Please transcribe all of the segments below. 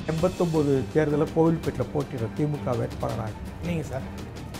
எண்பத்தொம்போது தேர்தலில் கோவில்பேட்டில் போட்டிடுற திமுக வேட்பாளராக நீங்கள் சார்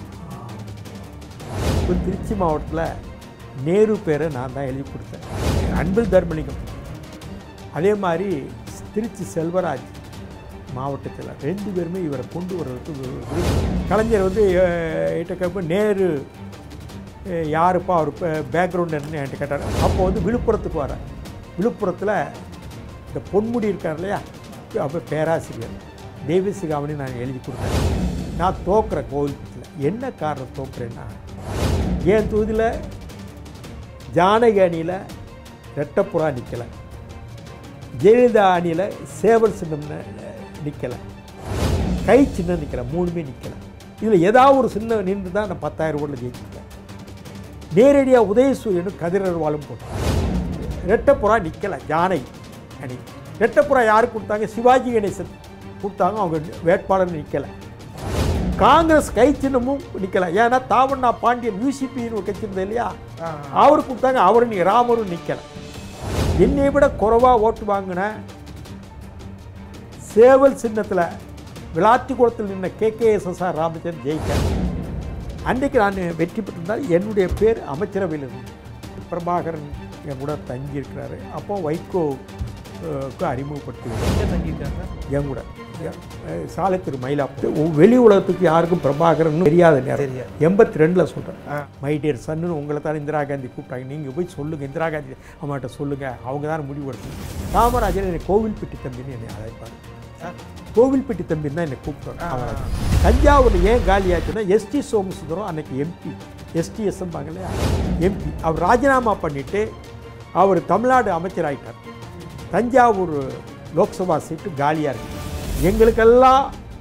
இப்போ திருச்சி மாவட்டத்தில் நேரு பேரை நான் தான் எழுதி கொடுத்தேன் அன்பில் தர்மலிங்கம் அதே மாதிரி திருச்சி செல்வராஜ் மாவட்டத்தில் ரெண்டு பேருமே இவரை கொண்டு வர்றதுக்கு வி- விரும்புறாங்க. கலைஞர் வந்து என்கிட்ட கேட்ப நேரு அஹ், யாருப்பா அவர் பேக்ரவுண்ட் என்னன்னு என்கிட்ட கேட்டார் அப்போ வந்து விழுப்புரத்துக்கு வரேன் விழுப்புரத்தில் இந்த பொன்முடி இருக்கார் இல்லையா அப்போ பேராசிரியர் தேவிசிகாமணி நான் எழுதி கொடுத்தேன் நான் தோக்குறேன் கோவில்பட்டில் என்ன காரணம் தோக்குறேன்னா என் தொகுதியில் ஜானகி அணியில் ரெட்டப்புறா நிற்கலை ஜெயலலிதா அணியில் சேவல் சின்னம் நிற்கலை கை சின்னம் நிற்கலை மூணுமே நிற்கலை இதில் ஏதாவது ஒரு சின்னம் நின்று தான் நான் பத்தாயிரம் ஓட்டில் ஜெயிச்சிருக்கேன் நேரடியாக உதயசூரியனும் கதிரவாலும் போட்டேன் ரெட்டப்புறா நிற்கலை ஜானகி அணி ரெட்டப்புறா யாருக்கு கொடுத்தாங்க சிவாஜி கணேசன் கொடுத்தாங்க அவங்க வேட்பாளர் நிற்கலை காங்கிரஸ் கை சின்னமும் நிற்கலை ஏன்னா தாவண்ணா பாண்டியன் யூசிபின்னு ஒரு கட்சி இருந்தது இல்லையா அவர் கொடுத்தாங்க அவரும் நி- ராமரும் நிற்கலை என்னை விட குறைவாக ஓட்டு வாங்கின சேவல் சின்னத்தில் விளாத்திக்குளத்தில் நின்ன K K S R Ramachandran ஜெயிக்க அன்றைக்கு நான் வெற்றி பெற்றிருந்தால் என்னுடைய பேர் அமைச்சரவையில் இருந்தது பிரபாகரன் என் கூட தங்கியிருக்கிறாரு அப்போ வைகோக்கு அறிமுகப்படுத்தி எங்கே தங்கியிருக்காங்க சார் என் கூட எ- சாலை திரு மயிலாப்பூர் வெளி உலகத்துக்கு யாருக்கும் பிரபாகரன் தெரியாத நேரம் தெரியாது. எண்பத்தி ரெண்டில் சொல்கிறேன் ஆ. மை டியர் சன்னு உங்களை தான் இந்திரா காந்தி கூப்பிட்டாங்க நீங்கள் போய் சொல்லுங்கள் இந்திரா காந்தி அம்மாட்ட சொல்லுங்கள் அவங்க தான் முடிவு எடுக்கணும் காமராஜர் என்னை கோவில்பட்டி தம்பின்னு என்னை அழைப்பார் சார் கோவில்பட்டி தம்பி தான் என்னை கூப்பிட்டார் காமராஜர் தஞ்சாவூர் ஏன் காலியாச்சுன்னா எஸ்டி சோமசுந்தரம் அன்னைக்கு எம்பி எஸ்டிஎஸ்எம் இல்லையா எம்பி அவர் ராஜினாமா பண்ணிவிட்டு அவர் தமிழ்நாடு அமைச்சராயிட்டார் தஞ்சாவூர் லோக்சபா சீட்டு காலியாக இருக்கு எங்களுக்கெல்லாம்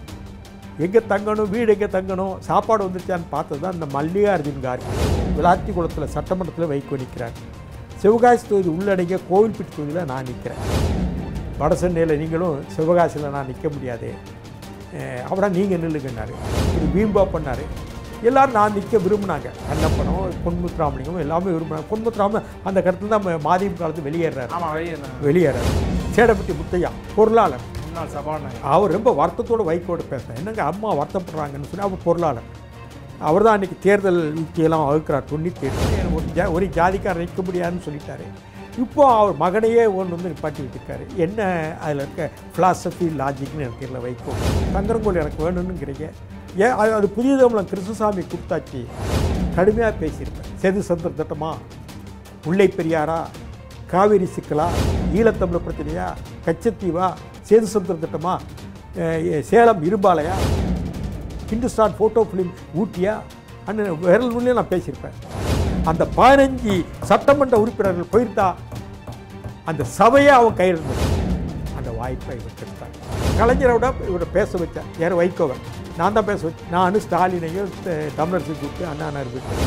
எங்கே தங்கணும் வீடு எங்கே தங்கணும் சாப்பாடு வந்துருச்சான்னு பார்த்தது தான் இந்த மல்லிகார்ஜுன் கார்கே விளாத்தி குளத்தில் சட்டமன்றத்தில் வைகோ நிற்கிறார் சிவகாசி தொகுதி உள்ளடங்கிய கோவில்பட்டி தொகுதியில் நான் நிற்கிறேன் வடசென்னையில் நீங்களும் சிவகாசியில் நான் நிற்க முடியாது அஹ் அவடா நீங்கள் நில்லுங்கன்னாரு இப்படி வீம்பா பண்ணார் எல்லாரும் நான் நிற்க விரும்பினாங்க கண்ணப்பனம் பொன்முத்துராமலிங்கம் எல்லாமே விரும்பினாங்க பொன்முத்துராமன் அந்த கருத்தில் தான் மாதியம் காலத்து வெளியேறாரு ஆமாம் வெளியே வெளியேறாரு சேடப்பட்டி முத்தையா பொருளாளர் முன்னாள் சபாநாயகர் அவர் ரொம்ப வருத்தத்தோட வைகோட பேசுகிறேன் என்னங்க அம்மா வருத்தப்படுறாங்கன்னு சொல்லி அவர் பொருளாளர் அவர் தான் அன்றைக்கி தேர்தல் யுக்தியெல்லாம் வகுக்கிறார் தொண்ணூற்றி எட்டு ஒரு ஜா ஒரு ஜாதிக்காரர் நிற்க முடியாதுன்னு சொல்லிட்டாரு இப்போ அவர் மகனையே ஒன்று வந்து நிப்பாட்டி வச்சிருக்காரு என்ன அதில் இருக்க ஃபிலாசபி லாஜிக்னு எனக்கு தெரியல வைகோ சங்கரங்கோல் எனக்கு வேணும்னுங்கிறீங்க ஏன் அது அது புதிய தமிழன் கிருஷ்ணசாமி கொடுத்தாச்சு கடுமையாக பேசியிருப்பேன் செது சந்திர திட்டமா முல்லை பெரியாரா காவிரி சிக்கலா ஈழத்தமிழர் பிரச்சனையா கச்சத்தீவா சேது சமுத்திர திட்டமா அஹ் சேலம் இரும்பாலையா ஹிந்துஸ்தான் ஃபோட்டோ ஃபிலிம் ஊட்டியா அண்ணன் விரல் நுள்ளியே நான் பேசியிருப்பேன் அந்த பதினஞ்சு சட்டமன்ற உறுப்பினர்கள் போயிருந்தா அந்த சபையே அவன் கையில் இருந்தது அந்த வாய்ப்பை இவர் கெடுத்தாங்க கலைஞரை விட இவரை பேச வச்சேன் யார் வைகோவை நான் தான் பேச வச்சேன் நானும் ஸ்டாலினையும் த- தமிழரசு கூப்பிட்டு அண்ணா நகர்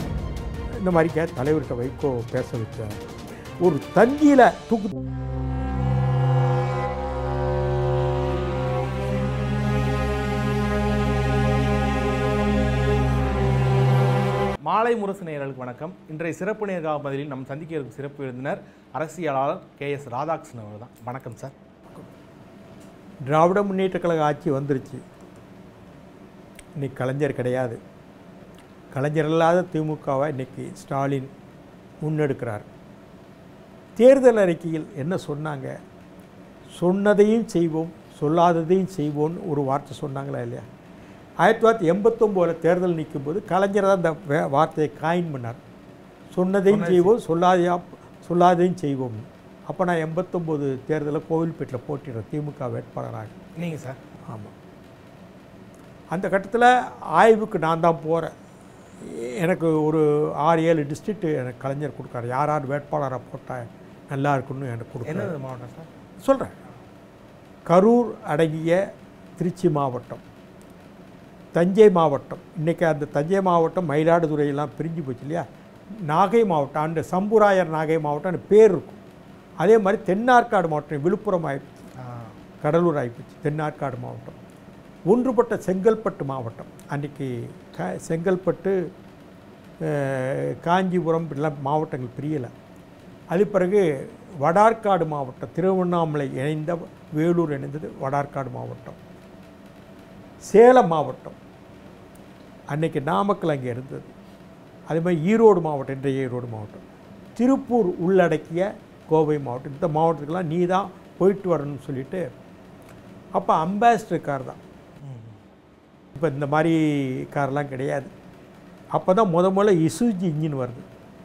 இந்த மாதிரி கே தலைவர்கிட்ட வைகோ பேச வச்சேன் ஒரு தந்தியில் தூக்கு மாலை முரசு நேயர்களுக்கு வணக்கம் இன்றைய சிறப்பு நேர்காணல் பதிலில் நம் சந்திக்க இருக்கும் சிறப்பு விருந்தினர் அரசியலாளர் கே எஸ் ராதாகிருஷ்ணன் அவர்கள் தான் வணக்கம் சார் திராவிட முன்னேற்ற கழக ஆட்சி வந்துருச்சு இன்னைக்கு கலைஞர் கிடையாது கலைஞர் இல்லாத திமுகவை இன்னைக்கு ஸ்டாலின் முன்னெடுக்கிறார் தேர்தல் அறிக்கையில் என்ன சொன்னாங்க சொன்னதையும் செய்வோம் சொல்லாததையும் செய்வோம்னு ஒரு வார்த்தை சொன்னாங்களா இல்லையா ஆயிரத்தி தொள்ளாயிரத்தி எண்பத்தொம்போதில் தேர்தல் நிற்கும்போது கலைஞர் தான் அந்த வே- வார்த்தையை காயின் பண்ணார் சொன்னதையும் செய்வோம் சொல்லாதையா சொல்லாதையும் செய்வோம் அப்போ நான் எண்பத்தொம்போது தேர்தலில் கோவில்பேட்டில் போட்டிடுறேன் திமுக வேட்பாளராக நீங்கள் சார் ஆமாம் அந்த கட்டத்தில் ஆய்வுக்கு நான் தான் போகிறேன் எனக்கு ஒரு ஆறு ஏழு டிஸ்ட்ரிக்ட் எனக்கு கலைஞர் கொடுக்காரு யார் யார் வேட்பாளராக போட்டால் நல்லா இருக்குன்னு எனக்கு கொடுக்குறாரு என்ன மாவட்டம் சார் சொல்கிறேன் கரூர் அடங்கிய திருச்சி மாவட்டம் தஞ்சை மாவட்டம் இன்றைக்கி அந்த தஞ்சை மாவட்டம் மயிலாடுதுறையெல்லாம் பிரிஞ்சு போச்சு இல்லையா நாகை மாவட்டம் அந்த சம்புராயர் நாகை மாவட்டம்னு பேர் இருக்கும் அதே மாதிரி தென்னார்காடு மாவட்டம் விழுப்புரம் ஆகி கடலூர் ஆகிப்போச்சு தென்னார்காடு மாவட்டம் ஒன்றுபட்ட செங்கல்பட்டு மாவட்டம் அன்றைக்கி க செங்கல்பட்டு அஹ், காஞ்சிபுரம் இப்படிலாம் மாவட்டங்கள் பிரியலை அது பிறகு வடார்காடு மாவட்டம் திருவண்ணாமலை இணைந்த வேலூர் இணைந்தது வடார்காடு மாவட்டம் சேலம் மாவட்டம் அன்னைக்கு நாமக்கல் அங்கே இருந்தது அதே மாதிரி ஈரோடு மாவட்டம் இன்றைய ஈரோடு மாவட்டம் திருப்பூர் உள்ளடக்கிய கோவை மாவட்டம் இந்த மாவட்டத்துக்கெல்லாம் நீ தான் போயிட்டு வரணும்னு சொல்லிட்டு அப்போ அம்பாசிடர் கார் தான் இப்போ இந்த மாதிரி கார்லாம் கிடையாது அப்போ தான் முத முதல்ல இசுஜி இன்ஜின் வருது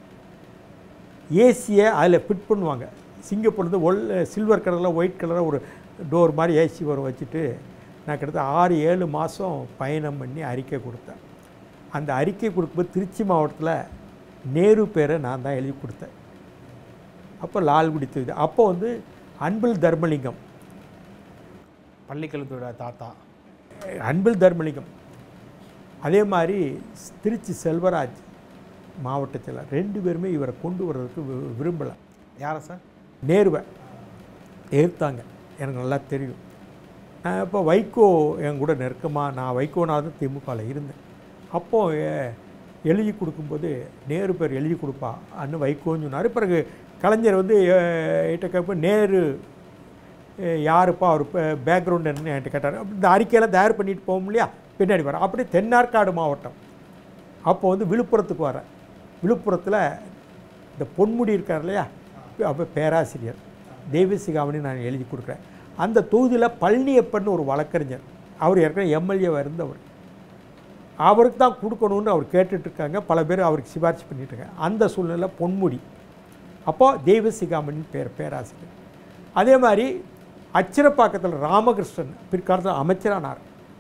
ஏசியை அதில் ஃபிட் பண்ணுவாங்க சிங்கப்பூர்லேருந்து ஒல் சில்வர் கலரில் ஒயிட் கலரில் ஒரு டோர் மாதிரி ஏசி வர வச்சுட்டு நான் கிட்டத்தட்ட ஆறு ஏழு மாதம் பயணம் பண்ணி அறிக்கை கொடுத்தேன் அந்த அறிக்கை கொடுக்கும்போது திருச்சி மாவட்டத்தில் நேரு பேரை நான் தான் எழுதி கொடுத்தேன் அப்போ லால்குடி தொகுதி அப்போ வந்து அன்பில் தர்மலிங்கம் பள்ளிக்கல்வியோட தாத்தா அன்பில் தர்மலிங்கம் அதே மாதிரி திருச்சி செல்வராஜ் மாவட்டத்தில் ரெண்டு பேருமே இவரை கொண்டு வர்றதுக்கு வி- விரும்பலை யாரை சார் நேருவை எதிர்த்தாங்க எனக்கு நல்லா தெரியும் நான் இப்போ வைகோ என் கூட நெருக்கமாக நான் வைகோநாதன் திமுகவில் இருந்தேன் அப்போ எ- எழுதி கொடுக்கும்போது நேரு பேர் எழுதி கொடுப்பா அன்னு வைகோன்னு சொன்னார் பிறகு கலைஞர் வந்து என்கிட்ட கேட்ப நேரு எ, யாருப்பா அவர் பேக்ரவுண்ட் என்னன்னு என்கிட்ட கேட்டார் அப்ப இந்த அறிக்கையெல்லாம் தயார் பண்ணிட்டு போகும் இல்லையா பின்னாடி வரேன் அப்படி தென்னார்காடு மாவட்டம் அப்போ வந்து விழுப்புரத்துக்கு வரேன் விழுப்புரத்தில் இந்த பொன்முடி இருக்கார் இல்லையா அப்போ பேராசிரியர் தேவசிகாமணி நான் எழுதி கொடுக்குறேன் அந்த தொகுதியில் பழனியப்பன் ஒரு வழக்கறிஞர் அவர் ஏற்கனவே எம்எல்ஏவாக இருந்தவர் அவருக்கு தான் கொடுக்கணும்னு அவர் கேட்டுட்டு இருக்காங்க பல பேர் அவருக்கு சிபாரிசு பண்ணிட்டு இருக்காங்க அந்த சூழ்நிலை பொன்முடி அப்போ தெய்வசிகாமணின் பேர் பேராசிரியர் அதே மாதிரி அச்சிரப்பாக்கத்தில் ராமகிருஷ்ணன் பிற்காலத்தில் அமைச்சரானார்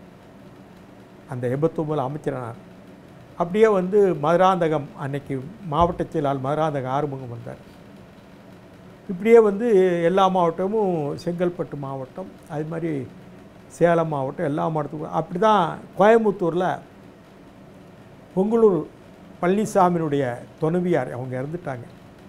அந்த எண்பத்தொம்பதில் அமைச்சரானார் அப்படியே வந்து மதுராந்தகம் அன்னைக்கு மாவட்ட செயலாளர் மதுராந்தகம் ஆறுமுகம் வந்தார் இப்படியே வந்து எல்லா மாவட்டமும் செங்கல்பட்டு மாவட்டம் அது மாதிரி சேலம் மாவட்டம் எல்லா மாவட்டத்துக்கும் அப்படி தான் கோயம்புத்தூரில் பொங்கலூர் பழனிசாமியினுடைய துணைவியார் அவங்க இறந்துட்டாங்க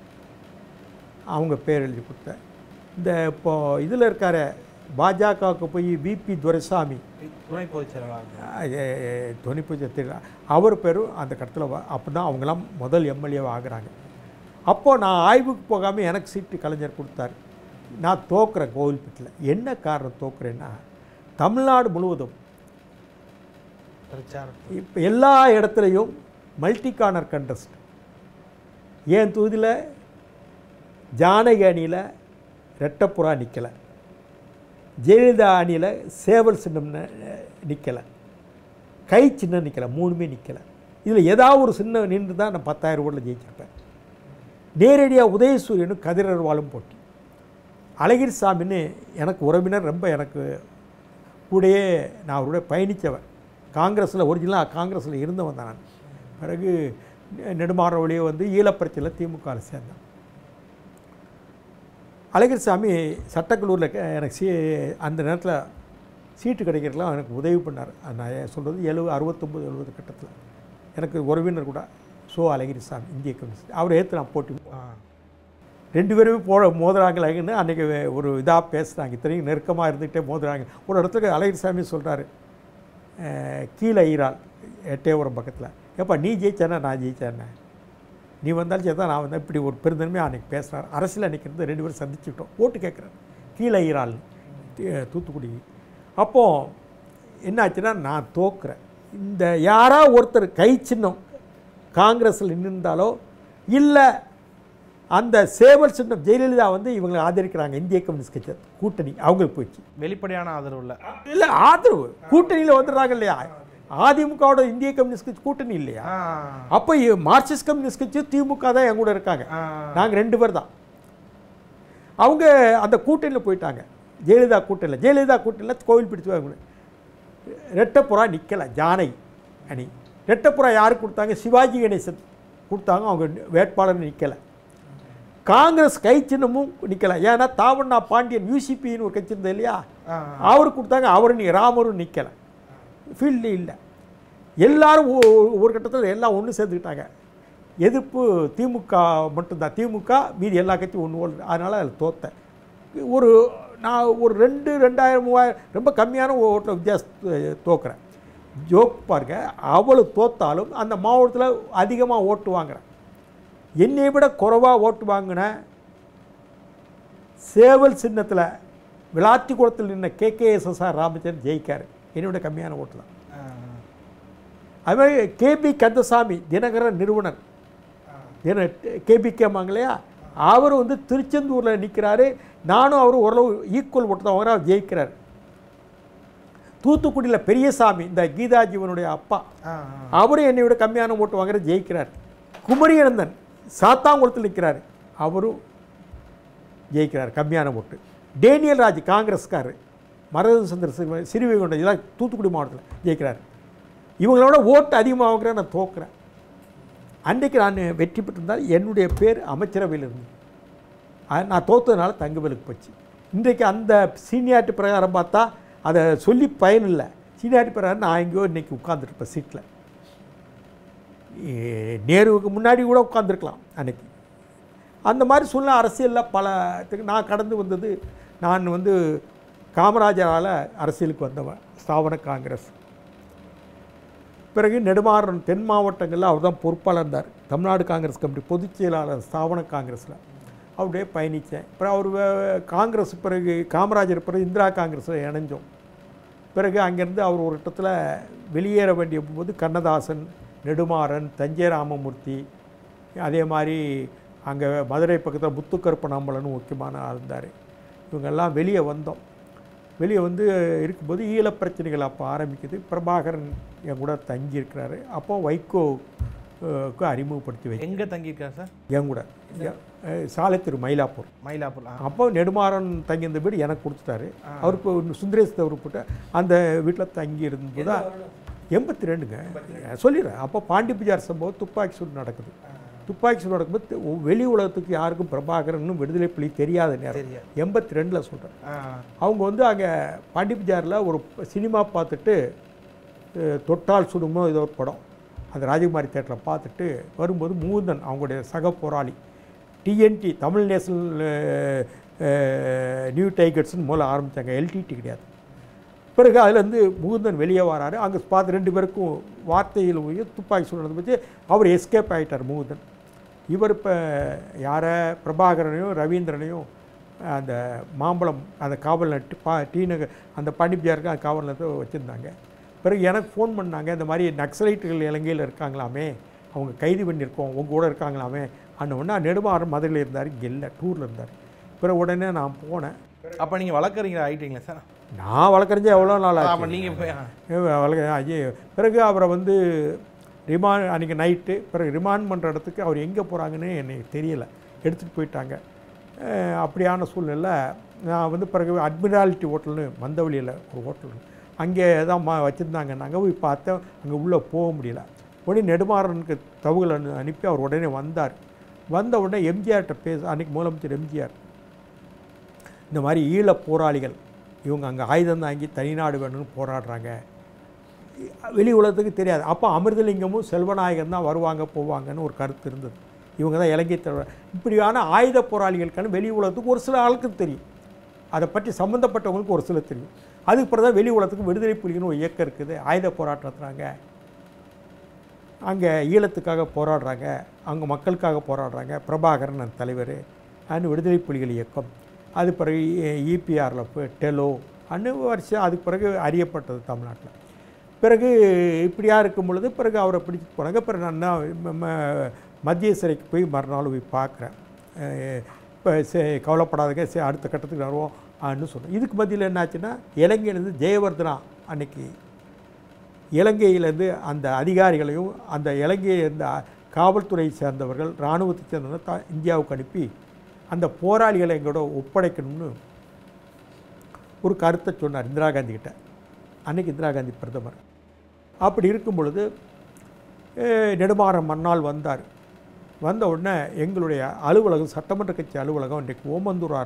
அவங்க பேர் எழுதி கொடுத்தேன் இந்த இப்போ இதில் இருக்கார பாஜகவுக்கு போய் பிபி துரைசாமி துணை பொதுச் செயலாளர் துணிப்பூஜை தெரியல அவர் பேரும் அந்த கடத்தில் அப்போ தான் அவங்களாம் முதல் எம்எல்ஏவை ஆகுறாங்க அப்போது நான் ஆய்வுக்கு போகாமல் எனக்கு சீட்டு கலைஞர் கொடுத்தாரு நான் தோக்குறேன் கோவில்பட்டில் என்ன காரணம் தோக்குறேன்னா தமிழ்நாடு முழுவதும் பிரச்சாரம் இப்போ எல்லா இடத்துலையும் மல்டி கார்னர் கண்டஸ்ட் என் தொகுதியில் ஜானகி அணியில் ரெட்டப்புறா நிற்கலை ஜெயலலிதா அணியில் சேவல் சின்னம் நிற்கலை கை சின்னம் நிற்கலை மூணுமே நிற்கலை இதில் ஏதாவது ஒரு சின்னம் நின்று தான் நான் பத்தாயிரம் ஓட்டில் ஜெயிச்சிருப்பேன் நேரடியாக உதயசூரியனும் கதிரர்வாலும் போட்டி அழகிரி சாமின்னு எனக்கு உறவினர் ரொம்ப எனக்கு கூடயே நான் அவரோட பயணித்தவன் காங்கிரஸில் ஒரிஜினலாக காங்கிரஸில் இருந்தவன் தான் நான் பிறகு நெ- நெடுமாற வழியே வந்து ஈழப்பிரச்சியில் திமுகவில் சேர்ந்தேன் அழகிரி சாமி சட்டக்கல்லூரில் க- எனக்கு சீ அந்த நேரத்தில் சீட்டு கிடைக்கிறதுலாம் எனக்கு உதவி பண்ணார் அது நான் சொல்கிறது எழுபது அறுபத்தொம்பது எழுபது கட்டத்தில் எனக்கு உறவினர் கூட சோ அழகிரி சாமி இந்திய கம்யூனிஸ்ட் அவர் ஏற்று நான் போட்டி ஆ ரெண்டு பேருமே போட மோதுறாங்களாங்கன்னு அன்றைக்கி ஒரு இதாக பேசுகிறாங்க இத்தனையும் நெருக்கமாக இருந்துகிட்டே மோதுறாங்க ஒரு இடத்துக்கு அழகிரி சாமி சொல்கிறாரு கீழே ஈரால் எட்டயபுரம் பக்கத்தில் ஏப்பா நீ ஜெயிச்சேன்னா நான் ஜெயிச்சேன்னா நீ வந்தாலும் சரி தான் நான் வந்தேன் இப்படி ஒரு பெருந்தன்மையாக அன்றைக்கி பேசுகிறார் அரசியல் அன்றைக்கி இருந்து ரெண்டு பேரும் சந்திச்சுக்கிட்டோம் ஓட்டு கேட்குறாரு கீழே ஈரால் தூ- தூத்துக்குடி அப்போது என்னாச்சுன்னா நான் தோக்குறேன் இந்த யாரா ஒருத்தர் கை சின்னம் காங்கிரஸில் நின்றுந்தாலோ இல்லை அந்த சேவல் சின்னம் ஜெயலலிதா வந்து இவங்களை ஆதரிக்கிறாங்க இந்திய கம்யூனிஸ்ட் கட்சி கூட்டணி அவங்களுக்கு போயிடுச்சு வெளிப்படையான ஆதரவு இல்லை இல்லை ஆதரவு கூட்டணியில் வந்துடுறாங்க இல்லையா அதிமுகவோட இந்திய கம்யூனிஸ்ட் கட்சி கூட்டணி இல்லையா ஆ அப்போ இ- மார்க்சிஸ்ட் கம்யூனிஸ்ட் கட்சி திமுக தான் என் கூட இருக்காங்க ஆ. நாங்கள் ரெண்டு பேர் தான் அவங்க அந்த கூட்டணியில் போயிட்டாங்க ஜெயலலிதா கூட்டணியில் ஜெயலலிதா கூட்டணியில் கோவில் பிடிச்சு ரெட்டப்புறா நிற்கலை ஜானை அணி ரெட்டப்புறா யாருக்கு கொடுத்தாங்க சிவாஜி கணேசன் கொடுத்தாங்க அவங்க வேட்பாளர் நிற்கலை காங்கிரஸ் கை சின்னமும் நிற்கலை ஏன்னா தாவண்ணா பாண்டியன் யூசிபின்னு ஒரு கட்சி இருந்தது இல்லையா ஆ. அவர் கொடுத்தாங்க அவர் நீ ராமரும் நிற்கலை ஃபீல்டு இல்லை எல்லாரும் ஒ- ஒ- ஒரு கட்டத்தில் எல்லாம் ஒன்று சேர்ந்துக்கிட்டாங்க எதிர்ப்பு திமுக மட்டும்தான் திமுக மீதி எல்லா கட்சியும் ஒன்று ஓடுது அதனால் அதில் தோத்தேன் ஒரு நான் ஒரு ரெண்டு ரெண்டாயிரம் மூவாயிரம் ரொம்ப கம்மியான ஓட்டில் வித்தியாச தோக்குறேன் ஜோக் பாருங்க அவ்வளோ தோத்தாலும் அந்த மாவட்டத்தில் அதிகமாக ஓட்டு வாங்குறேன் என்னை விட குறைவாக ஓட்டு வாங்கின சேவல் சின்னத்தில் விளாத்தி குளத்தில் நின்ன கே கே எஸ்எஸ்ஆர் ராமச்சந்திரன் ஜெயிக்கார் என்னோட கம்மியான ஓட்டு தான் அது மாதிரி கேபி கந்தசாமி தினகரன் நிறுவனர் தின கேபி கேமாங்க இல்லையா அவர் வந்து திருச்செந்தூரில் நிற்கிறாரு நானும் அவரும் ஓரளவு ஈக்குவல் ஓட்டு தான் வாங்குறேன், அவர் ஜெயிக்கிறார் தூத்துக்குடியில் பெரியசாமி இந்த கீதா ஜீவனுடைய அப்பா அவரும் என்னை விட கம்மியான ஓட்டு வாங்குற ஜெயிக்கிறார் குமரியனந்தன் சாத்தாங்குளத்தில் நிற்கிறார் அவரும் ஜெயிக்கிறார் கம்மியான ஓட்டு டேனியல் ராஜ் காங்கிரஸ்காரர் மரதன் சந்திர சிறுவை- சிறுவைகுண்டம் இதெல்லாம் தூத்துக்குடி மாவட்டத்தில் ஜெயிக்கிறார் இவங்களோட ஓட்டு அதிகமாக வாங்குறேன் நான் தோக்குறேன் அன்றைக்கு நான் வெற்றி பெற்றிருந்தால் என்னுடைய பேர் அமைச்சரவையில் இருந்தது அது நான் தோத்ததுனால தங்கவேலுக்கு போச்சு இன்றைக்கு அந்த சீனியாரிட்டி பிரகாரம் பார்த்தா அதை சொல்லி பயனில்லை சீனியாரிட்டி பிரகாரம் நான் எங்கேயோ இன்றைக்கி உட்காந்துருப்பேன் சீட்டில் நேருவுக்கு முன்னாடி கூட உட்காந்துருக்கலாம் அன்னைக்கு அந்த மாதிரி சூழ்நிலை அரசியலில் பல இதுக்கு நான் கடந்து வந்தது நான் வந்து காமராஜரால் அரசியலுக்கு வந்தவன் ஸ்தாபன காங்கிரஸ் பிறகு நெடுமாறன் தென் மாவட்டங்களில் அவர் தான் பொறுப்பாளர் இருந்தார் தமிழ்நாடு காங்கிரஸ் கமிட்டி பொதுச் செயலாளர் ஸ்தாபன காங்கிரஸில் அப்படியே பயணித்தேன் அப்புறம் அவர் வே- காங்கிரஸ் பிறகு காமராஜர் பிறகு இந்திரா காங்கிரஸில் இணைஞ்சோம் பிறகு அங்கேருந்து அவர் ஒரு இடத்துல வெளியேற வேண்டிய போது கண்ணதாசன் நெடுமாறன் தஞ்சை ராமமூர்த்தி அதே மாதிரி அங்கே மதுரை பக்கத்தில் முத்துக்கருப்பனாம்பலன்னு முக்கியமான ஆள் இருந்தார் இவங்கெல்லாம் வெளியே வந்தோம் வெளியே வந்து இருக்கும்போது ஈழப் பிரச்சனைகள் அப்போ ஆரம்பிக்குது பிரபாகரன் என் கூட தங்கியிருக்கிறாரு அப்போ வைகோக்கு அறிமுகப்படுத்தி வை எங்கே தங்கியிருக்காரு சார் என் கூட எ- அஹ் சாலைத்திரு மயிலாப்பூர் மயிலாப்பூர் ஆ. அப்போ நெடுமாறன் தங்கியிருந்த வீடு எனக்கு கொடுத்துட்டாரு அவருக்கு ஒரு சுந்தரேஷ் தவறு போட்டு அந்த வீட்டில் தங்கி இருந்தது எண்பத்தி ரெண்டுங்க சொல்லிடுறேன் அப்போ பாண்டி பஜார் சம்பவம் துப்பாக்கி சூடு நடக்குது துப்பாக்கி சூடு நடக்கும்போது தெ- வெளி உலகத்துக்கு யாருக்கும் பிரபாகரனும் விடுதலை புலி தெரியாத நேரம் தெரியாது. எண்பத்தி ரெண்டில் சொல்கிறேன் ஆ. அவங்க வந்து அங்கே பாண்டி பஜாரில் ஒரு சினிமா பார்த்துட்டு அஹ், தொட்டால் சுடுமோ ஏதோ ஒரு படம் அந்த ராஜகுமாரி தேட்டரில் பார்த்துட்டு வரும்போது மூந்தன் அவங்களுடைய சக போராளி TNT Tamil national ah, ah, new டைகர்ஸ்னு மூலம் ஆரம்பித்தாங்க எல்டிடி கிடையாது பிறகு அதுலேருந்து முகுந்தன் வெளியே வராரு அங்கே பார்த்து ரெண்டு பேருக்கும் வார்த்தையில் போய் துப்பாக்கி சூடு பற்றி அவர் எஸ்கேப் ஆகிட்டார் முகுந்தன் இவர் இப்போ யாரை பிரபாகரனையும் ரவீந்திரனையும் அந்த மாம்பழம் அந்த காவல் நட்டு பா டி நகர் அந்த பாண்டிப்பியாருக்கு அந்த காவல் நிலையத்தை வச்சுருந்தாங்க பிறகு எனக்கு ஃபோன் பண்ணாங்க இந்த மாதிரி நக்சலைட்டுகள் இலங்கையில் இருக்காங்களாமே அவங்க கைது பண்ணியிருக்கோம் உங்க கூட இருக்காங்களாமே அண்ணன் ஒன்றா நெடுமாறன் மதுரையில் இருந்தார் இங்கே இல்லை டூரில் இருந்தார் பிறகு உடனே நான் போனேன் அப்போ நீங்கள் வழக்கறிஞர் ஆகிட்டீங்களா சார் நான் வளர்க்குறஞ்சே எவ்வளோ நாள் ஆச்சு அப்போ நீங்கள் போய் ஆ. வளர்க்க ஐயோ பிறகு அவரை வந்து ரிமாண்ட் அன்றைக்கி நைட்டு பிறகு ரிமாண்ட் பண்ணுற இடத்துக்கு அவர் எங்கே போகிறாங்கன்னு எனக்கு தெரியலை எடுத்துகிட்டு போயிட்டாங்க அஹ் அப்படியான சூழ்நிலை நான் வந்து பிறகு அட்மிராலிட்டி ஹோட்டல்னு மந்தவழியில் ஒரு ஹோட்டல் அங்கே தான் மா வச்சுருந்தாங்க நாங்கள் போய் பார்த்தேன் அங்கே உள்ளே போக முடியல உடனே நெடுமாறனுக்கு தகவல் அனு அனுப்பி அவர் உடனே வந்தார் வந்த உடனே எம்ஜிஆர்கிட்ட பேச அன்றைக்கி முதலமைச்சர் எம்ஜிஆர் இந்த மாதிரி ஈழப் போராளிகள் இவங்க அங்கே ஆயுதம் தாங்கி தனிநாடு வேணும்னு போராடுறாங்க வெளி உலகத்துக்கு தெரியாது அப்போ அமிர்தலிங்கமும் செல்வநாயகன் தான் வருவாங்க போவாங்கன்னு ஒரு கருத்து இருந்தது இவங்க தான் இலங்கை தலைவர் இப்படியான ஆயுத போராளிகளுக்கான வெளி உலகத்துக்கு ஒரு சில ஆளுக்கு தெரியும் அதை பற்றி சம்மந்தப்பட்டவங்களுக்கு ஒரு சிலர் தெரியும் அதுக்கு பிறகு தான் வெளி உலகத்துக்கு விடுதலை புலிகள்னு ஒரு இயக்கம் இருக்குது ஆயுத போராட்டம் நடத்துகிறாங்க அங்கே ஈழத்துக்காக போராடுறாங்க அங்கே மக்களுக்காக போராடுறாங்க பிரபாகரன் அந்த தலைவர் அண்ட் விடுதலை புலிகள் இயக்கம் அது பிறகு இபிஆரில் போய் டெலோ அன்னு வருஷம் அதுக்கு பிறகு அறியப்பட்டது தமிழ்நாட்டில் பிறகு இப்படியா இருக்கும் பொழுது பிறகு அவரை பிடிச்சிட்டு போனாங்க பிறகு நான் தான் ம- ம- மத்திய சிறைக்கு போய் மறுநாள் போய் பார்க்குறேன் இப்போ கவலைப்படாதங்க சரி அடுத்த கட்டத்துக்கு வருவோம் ஆன்னு சொன்னேன் இதுக்கு மத்தியில் என்னாச்சுன்னா இலங்கையிலேருந்து ஜெயவர்தனா அன்னைக்கு இலங்கையிலேருந்து அந்த அதிகாரிகளையும் அந்த இலங்கையை இந்த காவல்துறை சேர்ந்தவர்கள் இராணுவத்தை சேர்ந்தவர்கள் த இந்தியாவுக்கு அனுப்பி அந்த போராளிகளை எங்களோட ஒப்படைக்கணும்னு ஒரு கருத்தை சொன்னார் இந்திரா காந்தி கிட்ட அன்னைக்கு இந்திரா காந்தி பிரதமர் அப்படி இருக்கும் பொழுது அஹ், நெடுமாறன் மன்னால் வந்தார் வந்த உடனே எங்களுடைய அலுவலகம் சட்டமன்ற கட்சி அலுவலகம் இன்றைக்கு ஓமந்தூரார்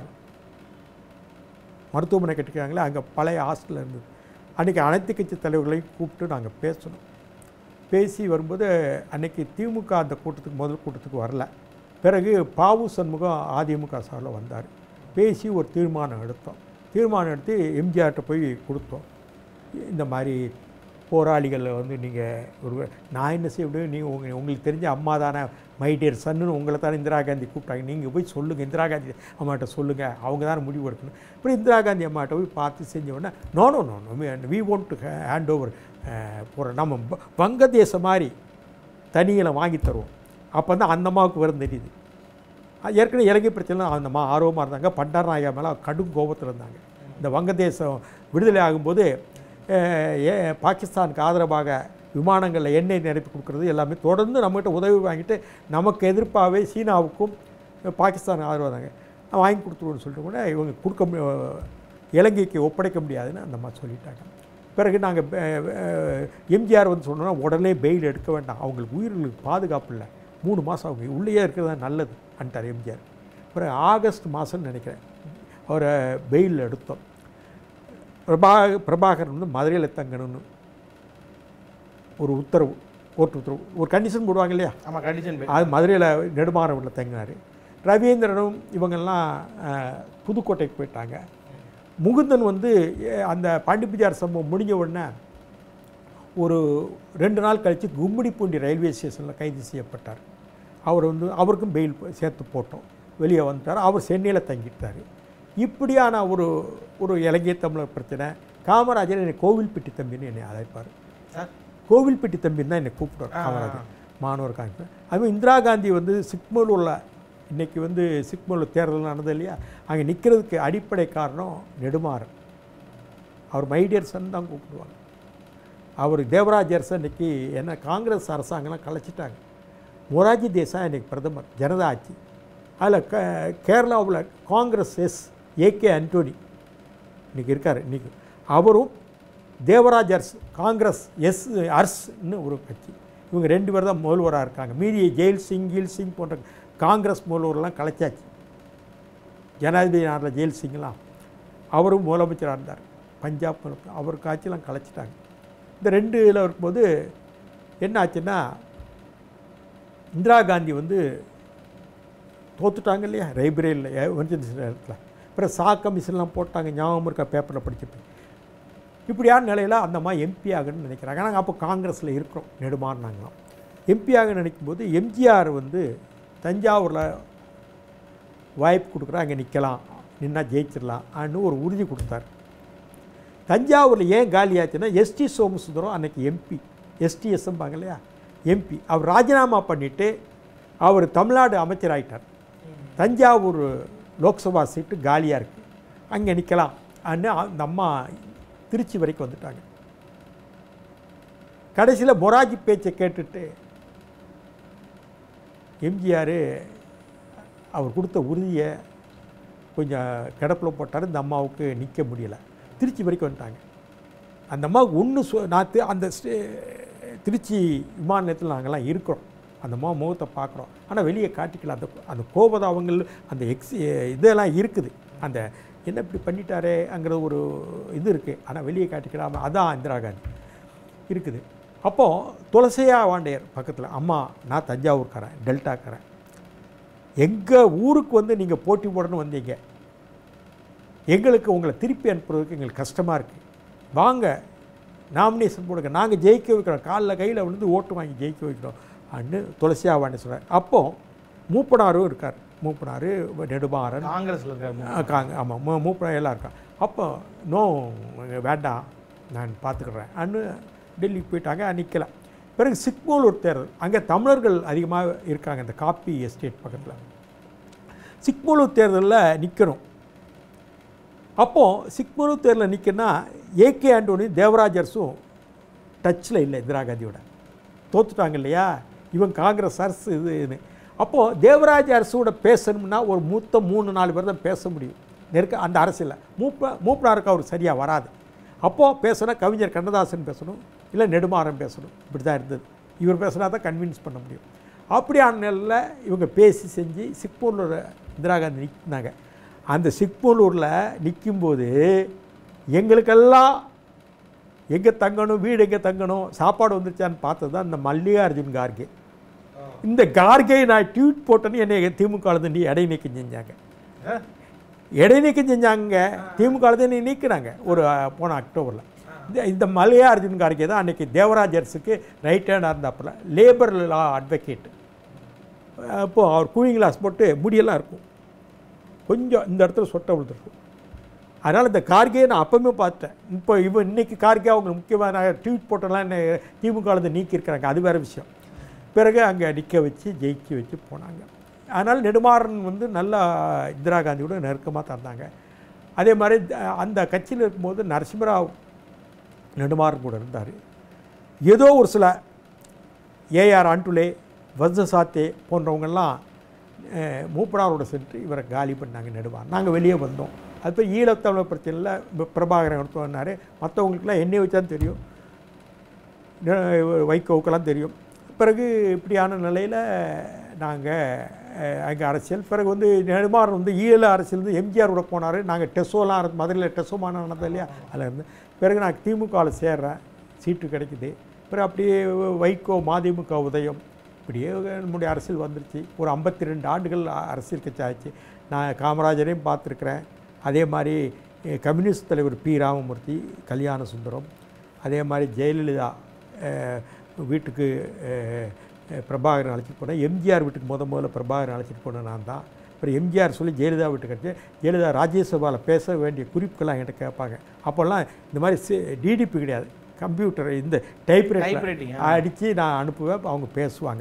மருத்துவமனை கட்டிக்கிறாங்களே அங்கே பழைய ஹாஸ்டல் இருந்தது அன்றைக்கி அனைத்து கட்சி தலைவர்களையும் கூப்பிட்டு நாங்கள் பேசணும் பேசி வரும்போது அன்னைக்கு திமுக அந்த கூட்டத்துக்கு முதல் கூட்டத்துக்கு வரல பிறகு பாவு சண்முகம் அதிமுக சார்பில் வந்தார் பேசி ஒரு தீர்மானம் எடுத்தோம் தீர்மானம் எடுத்து எம்ஜிஆர்கிட்ட போய் கொடுத்தோம் இந்த மாதிரி போராளிகள் வந்து நீங்கள் ஒரு நான் என்ன செய்ய முடியும் நீங்கள் உங்க உங்களுக்கு தெரிஞ்ச அம்மா தானே மை டியர் சன்னு உங்களை தானே இந்திரா காந்தி கூப்பிட்டாங்க நீங்கள் போய் சொல்லுங்கள் இந்திரா காந்தி அம்மாட்ட சொல்லுங்கள் அவங்க தானே முடிவு எடுக்கணும் அப்புறம் இந்திரா காந்தி அம்மாட்ட போய் பார்த்து செஞ்ச உடனே no no no no we won't to hand over போகிற நம்ம வ- வங்கதேசம் மாதிரி தனிகளை வாங்கி தருவோம் அப்போ தான் அந்த அம்மாவுக்கு வரும் தெரியுது அது ஏற்கனவே இலங்கை பிரச்சனை அந்த அம்மா ஆர்வமாக இருந்தாங்க பண்டார் நாயகா மேலே கடும் கோபத்தில் இருந்தாங்க இந்த வங்கதேசம் விடுதலை ஆகும்போது அஹ், ஏ பாகிஸ்தானுக்கு ஆதரவாக விமானங்களில் எண்ணெய் நிரப்பி கொடுக்குறது எல்லாமே தொடர்ந்து நம்மகிட்ட உதவி வாங்கிட்டு நமக்கு எதிர்ப்பாகவே சீனாவுக்கும் பாகிஸ்தானுக்கு ஆதரவாக இருந்தாங்க நான் வாங்கி கொடுத்துருவோன்னு சொல்லிட்டு கூட இவங்க கொடுக்க மு- இலங்கைக்கு ஒப்படைக்க முடியாதுன்னு அந்த அம்மா சொல்லிட்டாங்க பிறகு நாங்கள் எம்ஜிஆர் வந்து சொன்னோன்னா உடனே பெயில் எடுக்க வேண்டாம் அவங்களுக்கு உயிர்களுக்கு பாதுகாப்பு இல்லை மூணு மாதம் அவங்க உள்ளேயே இருக்கிறது தான் நல்லது அன்ட்டார் எம்ஜிஆர் பிறகு ஆகஸ்ட் மாதம்னு நினைக்கிறேன் அவரை பெயில் எடுத்தோம் பிரபா பிரபாகரன் வந்து மதுரையில் தங்கணும்னு ஒரு உத்தரவு ஓட்டு உத்தரவு ஒரு கண்டிஷன் போடுவாங்க இல்லையா ஆமாம் கண்டிஷன் அது மதுரையில் நெடுமாறவரில் தங்கினார் ரவீந்திரனும் இவங்கெல்லாம் அஹ், புதுக்கோட்டைக்கு போயிட்டாங்க முகுந்தன் வந்து அஹ், அந்த பாண்டிப்பிஜார் சம்பவம் முடிஞ்ச உடனே ஒரு ரெண்டு நாள் கழித்து கும்மிடிப்பூண்டி ரயில்வே ஸ்டேஷனில் கைது செய்யப்பட்டார் அவர் வந்து அவருக்கும் பெயில் சேர்த்து போட்டோம் வெளியே வந்துட்டார் அவர் சென்னையில் தங்கிட்டார் இப்படியான ஒரு ஒரு இலங்கை தமிழர் பிரச்சனை காமராஜர் என்னை கோவில்பட்டி தம்பின்னு என்னை அழைப்பார் சார் கோவில்பட்டி தம்பின்னு தான் என்னை கூப்பிடுவார் காமராஜர் மாணவர் காங்கிரஸ் அதுவும் இந்திரா காந்தி வந்து சிக்மலூரில் இன்னைக்கு வந்து சிக்மலூர் தேர்தல் நடந்தது இல்லையா அங்கே நிற்கிறதுக்கு அடிப்படை காரணம் நெடுமாறன் அவர் மைடியர் சன் தான் கூப்பிடுவாங்க அவர் தேவராஜ் அரசு இன்னைக்கு என்ன காங்கிரஸ் அரசாங்கம்லாம் கலைச்சிட்டாங்க மொராஜி தேசாய் இன்னைக்கு பிரதமர் ஜனதா ஆட்சி அதில் க கேரளாவில் காங்கிரஸ் எஸ் ஏகே அன்டோனி இன்னைக்கு இருக்கார் இன்னைக்கு அவரும் தேவராஜ் அர்ஸ் காங்கிரஸ் எஸ் அர்ஸ்னு ஒரு கட்சி இவங்க ரெண்டு பேர் தான் முதல்வராக இருக்காங்க மீதி ஜெயில் சிங் கீல் சிங் போன்ற காங்கிரஸ் முதல்வரெல்லாம் கலைச்சாச்சு ஜனாதிபதி நாட்டில் ஜெயில் சிங்லாம் அவரும் முதலமைச்சராக இருந்தார் பஞ்சாப் முதலமைச்சர் அவருக்கு ஆட்சியெல்லாம் கலைச்சிட்டாங்க இந்த ரெண்டு இதில் இருக்கும்போது என்ன ஆச்சுன்னா இந்திரா காந்தி வந்து தோத்துட்டாங்க இல்லையா லைப்ரரியில் எமர்ஜென்சி நேரத்தில் அப்புறம் சா கமிஷன்லாம் போட்டாங்க ஞாபகம் இருக்கா பேப்பரில் படிச்சுட்டு இப்படியான நிலையில் அந்த மாதிரி எம்பி ஆகணும்னு நினைக்கிறாங்க நாங்கள் அப்போ காங்கிரஸில் இருக்கிறோம் நெடுமாறினாங்களாம் எம்பி ஆக நினைக்கும்போது எம்ஜிஆர் வந்து தஞ்சாவூரில் வாய்ப்பு கொடுக்குறா அங்கே நிற்கலாம் நின்னா ஜெயிச்சிடலாம் அப்படின்னு ஒரு உறுதி கொடுத்தார் தஞ்சாவூரில் ஏன் காலியாச்சுன்னா எஸ்டி சோமசுந்தரம் அன்னைக்கு எம்பி எஸ்டிஎஸ்ம்பாங்க இல்லையா எம்பி அவர் ராஜினாமா பண்ணிவிட்டு அவர் தமிழ்நாடு அமைச்சர் ஆயிட்டார் தஞ்சாவூர் லோக்சபா சீட்டு காலியாக இருக்குது அங்கே நிற்கலாம் அப்படின்னு அந்த அம்மா திருச்சி வரைக்கும் வந்துட்டாங்க கடைசியில் மொராஜி பேச்சை கேட்டுட்டு எம்ஜிஆர் அவர் கொடுத்த உறுதியை கொஞ்சம் கிடப்பில் போட்டார் இந்த அம்மாவுக்கு நிற்க முடியல திருச்சி வரைக்கும் வந்துட்டாங்க அந்த அம்மாவுக்கு ஒன்று சொ நான் தி- அந்த ஸ்டே- திருச்சி விமான நிலையத்தில் நாங்கள்லாம் இருக்கிறோம் அந்த அம்மா முகத்தை பார்க்குறோம் ஆனால் வெளியே காட்டிக்கல அந்த அந்த கோபதாபங்கள் அந்த எக்ஸ் இதெல்லாம் இருக்குது அந்த என்ன இப்படி பண்ணிட்டாரேங்கிற ஒரு இது இருக்குது ஆனால் வெளியே காட்டிக்கலாம அதான் இந்திரா காந்தி இருக்குது அப்போது துளசையா வாண்டையர் பக்கத்தில் அம்மா நான் தஞ்சாவூர்காரன் டெல்டாக்காரன் எங்கள் ஊருக்கு வந்து நீங்கள் போட்டி போடணும் வந்தீங்க எங்களுக்கு உங்களை திருப்பி அனுப்புறதுக்கு எங்களுக்கு கஷ்டமாக இருக்குது வாங்க நாமினேஷன் போடுங்க நாங்கள் ஜெயிக்க வைக்கிறோம் காலில் கையில் விழுந்து ஓட்டு வாங்கி ஜெயிக்க வைக்கிறோம் அப்படின்னு துளசியா வாண்டி சொல்கிறார் அப்போ மூப்பனாரும் இருக்கார் மூப்பனார் நெடுமாறன் காங்கிரஸ்ல இருக்காரு காங்க ஆமாம் மூ மூப்பனார் எல்லாம் இருக்கான் அப்போ நோ வேண்டாம் நான் பார்த்துக்கிறேன் அன்னு டெல்லிக்கு போயிட்டாங்க நிற்கலாம் பிறகு சிக்மோலூர் தேர்தல் அங்கே தமிழர்கள் அதிகமாக இருக்காங்க இந்த காப்பி எஸ்டேட் பக்கத்தில் சிக்மோலூர் தேர்தலில் நிற்கணும் அப்போது சிக்மோலூர் தேர்தலில் நிற்கனா ஏகே ஆண்டோனி தேவராஜ் அரசும் டச்சில் இல்லை இந்திரா காந்தியோட தோத்துட்டாங்க இல்லையா இவன் காங்கிரஸ் அரசு இதுன்னு அப்போது தேவராஜ் அரசோட பேசணும்னா ஒரு மூத்த மூணு நாலு பேர் தான் பேச முடியும் நெருக்க அந்த அரசில் மூப்ப மூப்பனாருக்கு அவர் சரியாக வராது அப்போது பேசுனா கவிஞர் கண்ணதாசன் பேசணும் இல்லை நெடுமாறன் பேசணும் இப்படி தான் இருந்தது இவர் பேசுனா தான் கன்வின்ஸ் பண்ண முடியும் அப்படியான நிலையில் இவங்க பேசி செஞ்சு சிக்மூரில் இந்திரா காந்தி நிற்கினாங்க அந்த சிக்மூலூரில் நிற்கும்போது எங்களுக்கெல்லாம் எங்கே தங்கணும் வீடு எங்கே தங்கணும் சாப்பாடு வந்துருச்சான்னு பார்த்தது தான் இந்த மல்லிகார்ஜுன் கார்கே இந்த கார்கே நான் ட்வீட் போட்டேன்னு என்னை திமுக நீ இடைநீக்கம் செஞ்சாங்க இடைநீக்கம் செஞ்சாங்க திமுக என்னை நீக்கினாங்க ஒரு அஹ், போன அக்டோபரில் இந்த இந்த மல்லிகார்ஜுன் கார்கே தான் அன்றைக்கி தேவராஜ் அரசுக்கு ரைட் ஹேண்டாக இருந்தாப்புல லேபர் லா அட்வொகேட் அப்போது அவர் கூலிங் கிளாஸ் போட்டு முடியெல்லாம் இருக்கும் கொஞ்சம் இந்த இடத்துல சொட்டை விழுந்திருக்கும் அதனால் இந்த கார்கே நான் அப்பவுமே பார்த்தேன் இப்போ இவன் இன்னைக்கு கார்கே அவங்க முக்கியமான ட்வீட் போட்டெல்லாம் என்ன திமுகலேருந்து நீக்கியிருக்கிறாங்க அது வேறு விஷயம் பிறகு அங்கே நிற்க வச்சு ஜெயிக்க வச்சு போனாங்க அதனால் நெடுமாறன் வந்து நல்லா இந்திரா காந்தியோட நெருக்கமாக தந்தாங்க அதே மாதிரி த- அந்த கட்சியில் இருக்கும்போது நரசிம்மராவ் நெடுமாறன் கூட இருந்தார் ஏதோ ஒரு சில ஏஆர் ஆண்டுலே வஜ்ரசாத்தே போன்றவங்கெல்லாம் அஹ், மூப்பனாரோட சென்று இவரை காலி பண்ணாங்க நெடுவார் நாங்கள் வெளியே வந்தோம் அது போய் ஈழத்தமிழர் பிரச்சனையில் பிரபாகரன் ஒருத்தவனார் மற்றவங்களுக்குலாம் என்னை வச்சான்னு தெரியும் நெ- வைகோவுக்கெல்லாம் தெரியும் பிறகு இப்படியான நிலையில் நாங்கள் அங்கே அரசியல் பிறகு வந்து நெடுமாறன் வந்து ஈழ அரசியல் வந்து எம்ஜிஆரோட போனார் நாங்கள் டெஸ்ஸோலாம் இருந்து மதுரையில் டெஸ்ஸோ மாநாடு நடந்தது இல்லையா அதில் இருந்து பிறகு நான் திமுகவில் சேர்றேன் சீட்டு கிடைக்குது பிறகு அப்படியே வைகோ மதிமுக உதயம் இப்படியே நம்முடைய அரசியல் வந்துருச்சு ஒரு ஐம்பத்தி ரெண்டு ஆண்டுகள் அ- அரசியல் கட்சி ஆச்சு நான் காமராஜரையும் பார்த்துருக்குறேன் அதே மாதிரி அஹ், கம்யூனிஸ்ட் தலைவர் பி ராமமூர்த்தி கல்யாண சுந்தரம் அதே மாதிரி ஜெயலலிதா அஹ், வீட்டுக்கு அஹ், அஹ், பிரபாகரன் அழைச்சிட்டு போனேன் எம்ஜிஆர் வீட்டுக்கு முத முதல்ல பிரபாகரன் அழைச்சிட்டு போனேன் நான் தான் அப்புறம் எம்ஜிஆர் சொல்லி ஜெயலலிதா வீட்டுக்கு அடிச்சு ஜெயலலிதா ராஜ்யசபாவில் பேச வேண்டிய குறிப்புகள்லாம் என்கிட்ட கேட்பாங்க அப்போல்லாம் இந்த மாதிரி டிடிபி கிடையாது கம்ப்யூட்டர் இந்த டைப்ரைட்டர் Typewriting, அடித்து நான் அனுப்புவேன் அவங்க பேசுவாங்க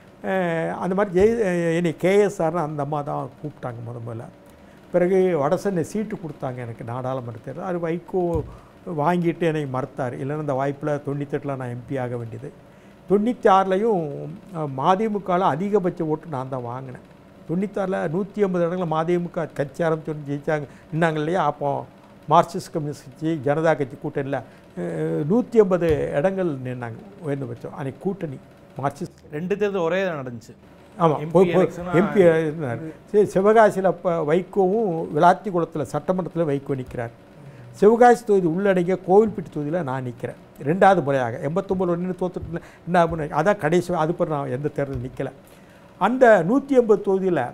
அஹ் அந்த மாதிரி ஜெய் அஹ் என்னை கேஎஸ்ஆர்னு அந்த அம்மா தான் கூப்பிட்டாங்க முத முதல்ல பிறகு வடசென்னை சீட்டு கொடுத்தாங்க எனக்கு நாடாளுமன்ற தேர்தல் அது வைகோ வாங்கிட்டு என்னை மறுத்தார் இல்லைன்னா அந்த வாய்ப்பில் தொண்ணூத்தெட்டில் நான் எம்பி ஆக வேண்டியது தொண்ணூற்றி ஆறுலையும் மதிமுகவில் அதிகபட்ச ஓட்டு நான் தான் வாங்கினேன் தொண்ணூத்தாறில் நூற்றி ஐம்பது இடங்களில் மதிமுக கட்சி ஆரம்பிச்சு ஜெயிச்சாங்க நின்னாங்க இல்லையா அப்போ மார்க்சிஸ்ட் கம்யூனிஸ்ட் கட்சி ஜனதா கட்சி கூட்டணியில் நூற்றி ஐம்பது இடங்கள் நின்னாங்க உயர்ந்தபட்சம் அன்னைக்கு கூட்டணி மார்க்சிஸ்ட் ரெண்டு தேர்தல் ஒரே தான் நடந்துச்சு ஆமாம் MP election ஆ- எம்பி இருந்தார் சரி சிவகாசியில் அப்போ வைகோவும் விளாத்திக்குளத்தில் சட்டமன்றத்தில் வைகோ நிற்கிறார் சிவகாசி தொகுதி உள்ளடங்கிய கோவில்பட்டி தொகுதியில் நான் நிற்கிறேன் ரெண்டாவது முறையாக எண்பத்தொம்பது நின்று தோத்துட்டு என்ன பண்ண அதான் கடைசி அது பிறகு நான் எந்த தேர்தல் நிற்கலை அந்த நூற்றி எண்பது தொகுதியில்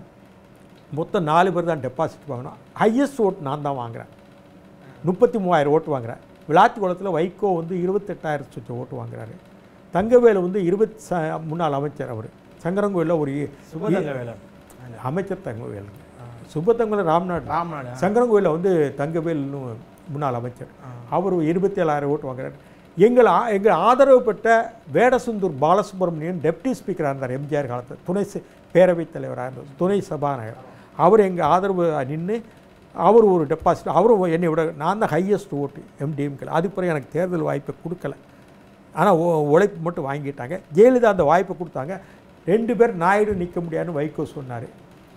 மொத்தம் நாலு பேர் தான் டெபாசிட் வாங்கினோம் ஹையஸ்ட் ஓட் நான் தான் வாங்குறேன் முப்பத்தி மூவாயிரம் ஓட்டு வாங்குறேன் விளாத்திக்குளத்தில் வைகோ வந்து இருபத்தெட்டாயிரம் சொச்ச ஓட்டு வாங்குறாரு தங்கவேலு வந்து இருபத்தி ச முன்னாள் அமைச்சர் அவர் சங்கரங்கோயிலில் ஒரு சுபதங்க வேலன் அமைச்சர் தங்கவேலு சுபத்தங்கவேலு ராம்நாட் ராம்நாடு சங்கரங்கோயிலில் வந்து தங்கவேல்னு முன்னாள் அமைச்சர் அவர் இருபத்தி ஏழாயிரம் ஓட்டு வாங்குறாரு எங்கள் ஆ- எங்கள் ஆதரவு பெற்ற வேடசுந்தூர் பாலசுப்ரமணியன் டெப்டி ஸ்பீக்கராக இருந்தார் எம்ஜிஆர் காலத்தில் துணை சி- பேரவைத் தலைவராக இருந்தார் துணை சபாநாயகர் அவர் எங்கள் ஆதரவு நின்று அவர் ஒரு டெபாசிட் அவரும் என்னை விட நான் தான் ஹையஸ்ட் ஓட்டு எம்டிஎம்கில் அது பிறகு எனக்கு தேர்தல் வாய்ப்பை கொடுக்கல ஆனால் உழைப்பு மட்டும் வாங்கிட்டாங்க ஜெயலலிதா அந்த வாய்ப்பை கொடுத்தாங்க ரெண்டு பேர் நாயுடு நிற்க முடியாதுன்னு வைகோ சொன்னார்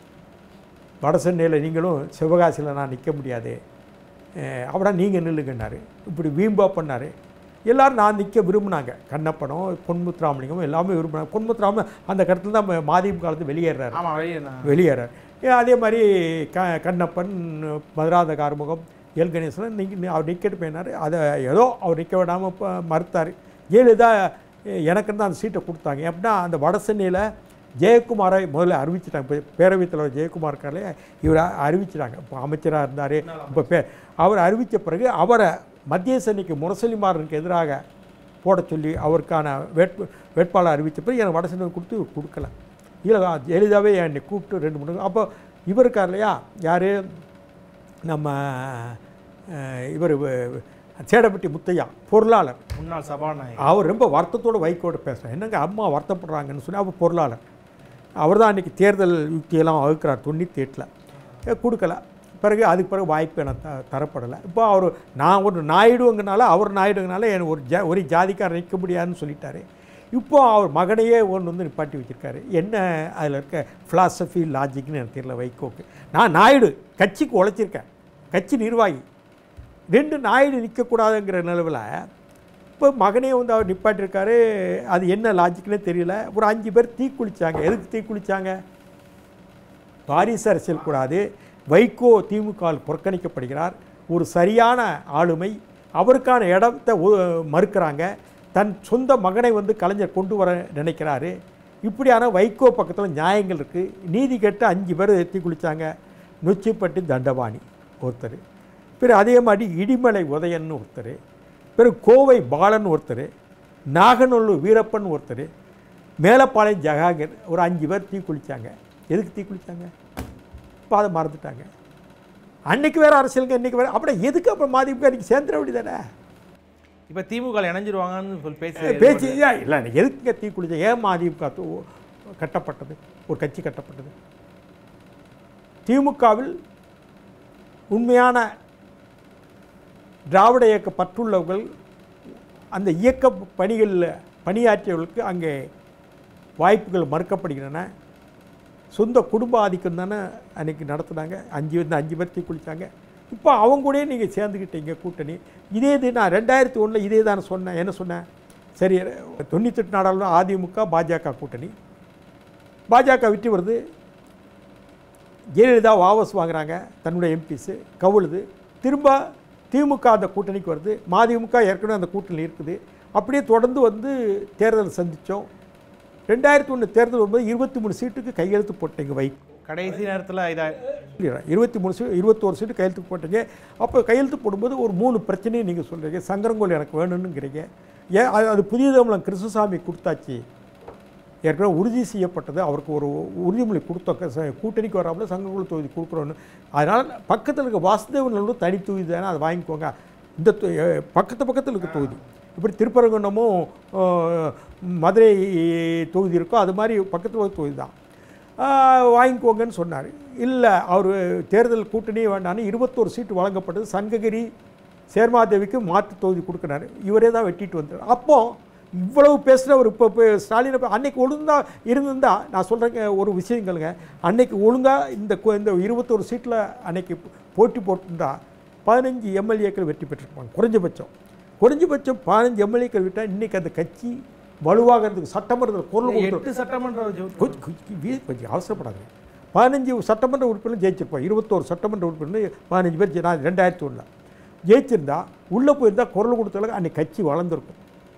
வடசென்னையில் நீங்களும் சிவகாசியில் நான் நிற்க முடியாது அஹ் அப்படின்னா நீங்கள் நில்லுங்கன்னாரு இப்படி வீம்பா பண்ணார் எல்லாரும் நான் நிற்க விரும்பினாங்க கண்ணப்பனும் பொன்முத்துராமலிங்கம் எல்லாமே விரும்பினாங்க பொன்முத்துராமன் அந்த கருத்தில் தான் மதிமுக காலத்து வெளியேறாரு ஆமா வெளியே நான் வெளியேறார் ஏன் அதே மாதிரி க கண்ணப்பன் மதுராத கார்முகம் எல் கணேசன் நீங்கள் அவர் நிற்கட்டு போயினார் அதை ஏதோ அவர் நிற்க விடாமல் இப்போ மறுத்தார் ஜெயலலிதா எனக்கு தான் அந்த சீட்டை கொடுத்தாங்க எப்படின்னா அந்த வட சென்னையில் ஜெயக்குமாரை முதல்ல அறிவிச்சிட்டாங்க இப்போ பேரவைத் தலைவர் ஜெயக்குமார் இருக்காரே இவரை அறிவிச்சிட்டாங்க இப்போ அமைச்சராக இருந்தார் இப்போ பே அவர் அறிவித்த பிறகு அவரை மத்திய சென்னைக்கு முரசலிமாறனுக்கு எதிராக போட சொல்லி அவருக்கான வேட்பு வேட்பாளர் அறிவித்த பிறகு எனக்கு வட சென்னை கொடுத்து இவர் கொடுக்கல இல்லை ஜெயலலிதாவே என்னை கூப்பிட்டு ரெண்டு மூணு அப்போ இவர் இருக்கார் இல்லையா யார் நம்ம அஹ், இவர் வ- சேடப்பட்டி முத்தையா பொருளாளர் முன்னாள் சபாநாயகர் அவர் ரொம்ப வருத்தத்தோட வைகோட பேசுகிறார் என்னங்க அம்மா வருத்தப்படுறாங்கன்னு சொல்லி அவர் பொருளாளர் அவர் தான் அன்றைக்கி தேர்தல் யுக்தியெல்லாம் வகுக்கிறார் தொண்ணூற்றி எட்டில் கொடுக்கல பிறகு அதுக்கு பிறகு வாய்ப்பு எனக்கு த தரப்படலை இப்போ அவர் நான் ஒரு நாயுடுங்கிறனால அவர் நாயுடுங்கனால எனக்கு ஒரு ஜா ஒரு ஜாதிக்காரர் நிற்க முடியாதுன்னு சொல்லிட்டாரு இப்போ அவர் மகனையே ஒன்று வந்து நிப்பாட்டி வச்சிருக்காரு என்ன அதில் இருக்க ஃபிலாசபி லாஜிக்னு எனக்கு தெரியல வைகோக்கு நான் நாயுடு கட்சிக்கு உழைச்சிருக்கேன் கட்சி நிர்வாகி ரெண்டு நாயுடு நிற்கக்கூடாதுங்கிற நிலவில் இப்போ மகனே வந்து அவர் நிப்பாட்டிருக்காரு அது என்ன லாஜிக்னே தெரியல ஒரு அஞ்சு பேர் தீக்குளிச்சாங்க எதுக்கு தீக்குளிச்சாங்க வாரிசு அரசியல் கூடாது வைகோ திமுக புறக்கணிக்கப்படுகிறார் ஒரு சரியான ஆளுமை அவருக்கான இடத்தை ஒ- மறுக்கிறாங்க தன் சொந்த மகனை வந்து கலைஞர் கொண்டு வர நினைக்கிறாரு இப்படியான வைகோ பக்கத்தில் நியாயங்கள் இருக்குது நீதி கேட்டு அஞ்சு பேர் தீ குளித்தாங்க நொச்சிப்பட்டி தண்டபாணி ஒருத்தர் பிறகு அதே மாதிரி இடிமலை உதயன்னு ஒருத்தர் பிறகு கோவை பாலன் ஒருத்தர் நாகநல்லூர் வீரப்பன் ஒருத்தர் மேலப்பாளையம் ஜகாங்கர் ஒரு அஞ்சு பேர் தீ குளித்தாங்க எதுக்கு தீ குளித்தாங்க இப்போ அதை மறந்துட்டாங்க அன்னைக்கு வேறு அரசியலுக்கு இன்னைக்கு வேறு அப்புறம் எதுக்கு அப்புறம் மதிமுக இன்னைக்கு சேர்ந்துட வேண்டியதானே இப்போ திமுக இணைஞ்சிருவாங்கன்னு சொல்லி பேசி பேச்சு ஏன் இல்லை எதுக்குங்க தீ குளிச்ச ஏன் மதிமுக து- கட்டப்பட்டது ஒரு கட்சி கட்டப்பட்டது திமுகவில் உண்மையான திராவிட இயக்க பற்றுள்ளவர்கள் அந்த இயக்க பணிகளில் பணியாற்றியவர்களுக்கு அங்கே வாய்ப்புகள் மறுக்கப்படுகின்றன சொந்த குடும்ப ஆதிக்கம் தானே அன்றைக்கி நடத்துனாங்க அஞ்சு இந்த அஞ்சு பேர் தீ குளித்தாங்க இப்போ அவங்க கூடயே நீங்கள் சேர்ந்துக்கிட்டீங்க கூட்டணி இதே இது நான் ரெண்டாயிரத்தி ஒன்றில் இதே தான் சொன்னேன் என்ன சொன்னேன் சரி தொண்ணூத்தெட்டு நாடாளும் அதிமுக பாஜக கூட்டணி பாஜக வெற்றி வருது ஜெயலலிதா வாபஸ் வாங்குறாங்க தன்னுடைய எம்பிஸு கவுளுது திரும்ப திமுக அந்த கூட்டணிக்கு வருது மதிமுக ஏற்கனவே அந்த கூட்டணி இருக்குது அப்படியே தொடர்ந்து வந்து தேர்தல் சந்தித்தோம் ரெண்டாயிரத்தி ஒன்று தேர்தல் வரும்போது இருபத்தி மூணு சீட்டுக்கு கையெழுத்து போட்டீங்க வை கடைசி நேரத்தில் இதா இருபத்தி மூணு சீ இருபத்தோரு சீட்டு கையெழுத்து போட்டீங்க அப்போ கையெழுத்து போடும்போது ஒரு மூணு பிரச்சனையும் நீங்கள் சொல்கிறீங்க சங்கரங்கோல் எனக்கு வேணும்னுங்கிறீங்க ஏன் அது அது புதிய தமிழன் கிருஷ்ணசாமி கொடுத்தாச்சு ஏற்கனவே உறுதி செய்யப்பட்டது அவருக்கு ஒரு உறுதிமொழி கொடுத்தோம் க- ச- கூட்டணிக்கு வராமல் சங்கக்குழு தொகுதி கொடுக்குறோன்னு அதனால் பக்கத்தில் இருக்க வாசுதேவன் நல்லூர் தனி தொகுதி தானே அதை வாங்கிக்கோங்க இந்த தொ- எ- பக்கத்து பக்கத்தில் இருக்க தொகுதி இப்படி திருப்பரங்குன்றமும் அஹ், மதுரை தொகுதி இருக்கோ அது மாதிரி பக்கத்தில் ஒரு தொகுதி தான் ஆஹ், வாங்கிக்கோங்கன்னு சொன்னார் இல்லை அவர் தேர்தல் கூட்டணியே வேண்டான்னு இருபத்தோரு சீட்டு வழங்கப்பட்டது சங்ககிரி சேர்மாதேவிக்கு மாற்று தொகுதி கொடுக்குறாரு இவரே தான் வெட்டிட்டு வந்தார் அப்போ இவ்வளவு பேசுகிறவர் இப்போ இப்போ ஸ்டாலினை ப- அன்னைக்கு ஒழுங்காக இருந்திருந்தா நான் சொல்கிறேங்க ஒரு விஷயங்களுங்க அன்னைக்கு ஒழுங்காக இந்த கு- இந்த இருபத்தோரு சீட்டில் அன்னைக்கு போட்டி போட்டிருந்தா பதினஞ்சு எம்எல்ஏக்கள் வெற்றி பெற்றிருப்பாங்க குறைஞ்சபட்சம் குறைஞ்சபட்சம் பதினஞ்சு எம்எல்ஏக்கள் விட்டால் இன்றைக்கி அந்த கட்சி வலுவாகிறதுக்கு சட்டமன்றத்தில் குரல் கொடுத்து எட்டு சட்டமன்ற ஜோ- கொஞ்சம் கொஞ்சம் வீ- கொஞ்சம் அவசரப்படாது பதினஞ்சு சட்டமன்ற உறுப்பினர் ஜெயிச்சிருப்போம் இருபத்தோரு சட்டமன்ற உறுப்பினர் பதினஞ்சு பேர் ஜெ- நான் ரெண்டாயிரத்தி ஒன்றில் ஜெயிச்சிருந்தா உள்ளே போயிருந்தா குரல் கொடுத்தளவுக்கு அன்னைக்கு கட்சி வளர்ந்துருக்கும்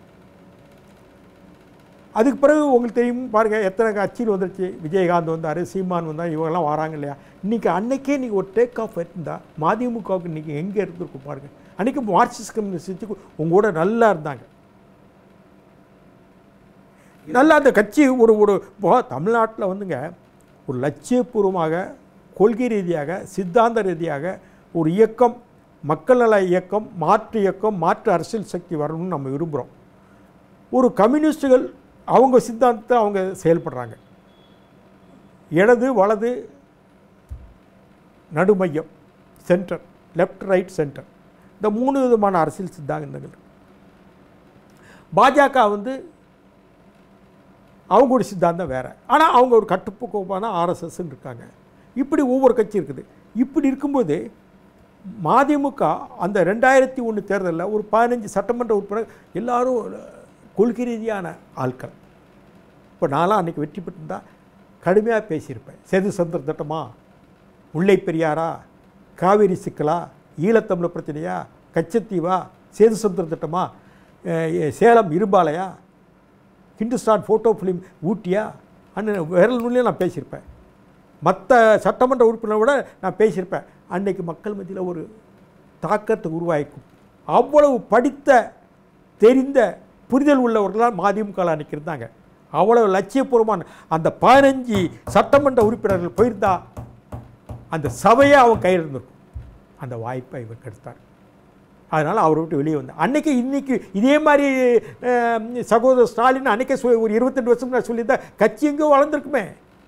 அதுக்கு பிறகு உங்களுக்கு தெரியும் பாருங்கள் எத்தனை கட்சியில் வந்துருச்சு விஜயகாந்த் வந்தார் சீமான் வந்தார் இவங்கெல்லாம் வராங்க இல்லையா இன்றைக்கி அன்னைக்கே நீங்கள் ஒரு டேக் ஆஃப் இருந்தால் மதிமுகவுக்கு இன்றைக்கி எங்கே இருந்திருக்கும் பாருங்கள் அன்றைக்கி மார்க்சிஸ்ட் கம்யூனிஸ்ட்டுக்கு உங்க கூட நல்லா இருந்தாங்க நல்லா அந்த கட்சி ஒரு ஒரு இப்போ தமிழ்நாட்டில் வந்துங்க ஒரு லட்சியபூர்வமாக கொள்கை ரீதியாக சித்தாந்த ரீதியாக ஒரு இயக்கம் மக்கள் நல இயக்கம் மாற்று இயக்கம் மாற்று அரசியல் சக்தி வரணும்னு நம்ம விரும்புகிறோம் ஒரு கம்யூனிஸ்டுகள் அவங்க சித்தாந்தத்தை அவங்க செயல்படுறாங்க இடது வலது நடுமையம் சென்டர் லெஃப்ட் ரைட் சென்டர் இந்த மூணு விதமான அரசியல் சித்தாந்தங்கள் இருக்கு. பாஜக வந்து அவங்களுடைய சித்தாந்தம் வேறு ஆனால் அவங்க ஒரு கட்டுப்போக்கான ஆர்எஸ்எஸ்ன்னு இருக்காங்க இப்படி ஒவ்வொரு கட்சி இருக்குது இப்படி இருக்கும்போது மதிமுக அந்த ரெண்டாயிரத்தி ஒன்று தேர்தலில் ஒரு பதினஞ்சு சட்டமன்ற உறுப்பினர் எல்லாரும் கொள்கை ரீதியான ஆட்கள் இப்போ நான்லாம் அன்றைக்கி வெற்றி பெற்றிருந்தா கடுமையாக பேசியிருப்பேன் சேது சந்திர திட்டமா முல்லை பெரியாரா காவேரி சிக்கலா ஈழத்தமிழர் பிரச்சனையா கச்சத்தீவா சேது சந்திர திட்டமா அஹ் சேலம் இரும்பாலையா ஹிந்துஸ்தான் ஃபோட்டோ ஃபிலிம் ஊட்டியா அண்ணன் விரல் நுள்ளியே நான் பேசியிருப்பேன் மற்ற சட்டமன்ற உறுப்பினரை விட நான் பேசியிருப்பேன் அன்னைக்கு மக்கள் மத்தியில் ஒரு தாக்கத்தை உருவாக்கும் அவ்வளவு படித்த தெரிந்த புரிதல் உள்ளவர்களால் மதிமுக அன்னைக்கு இருந்தாங்க அவ்வளவு லட்சியபூர்வமான அந்த பதினஞ்சு சட்டமன்ற உறுப்பினர்கள் போயிருந்தா அந்த சபையே அவன் கையில் இருந்திருக்கும் அந்த வாய்ப்பை இவர் கெடுத்தார் அதனால் அவரை விட்டு வெளியே வந்தார் அன்னைக்கு இன்னைக்கு இதே மாதிரி அஹ், சகோதரர் ஸ்டாலின் அன்னைக்கே சொ- ஒரு இருபத்தெண்டு வருஷம் முன்னாடி சொல்லியிருந்தா கட்சி எங்கேயோ வளர்ந்துருக்குமே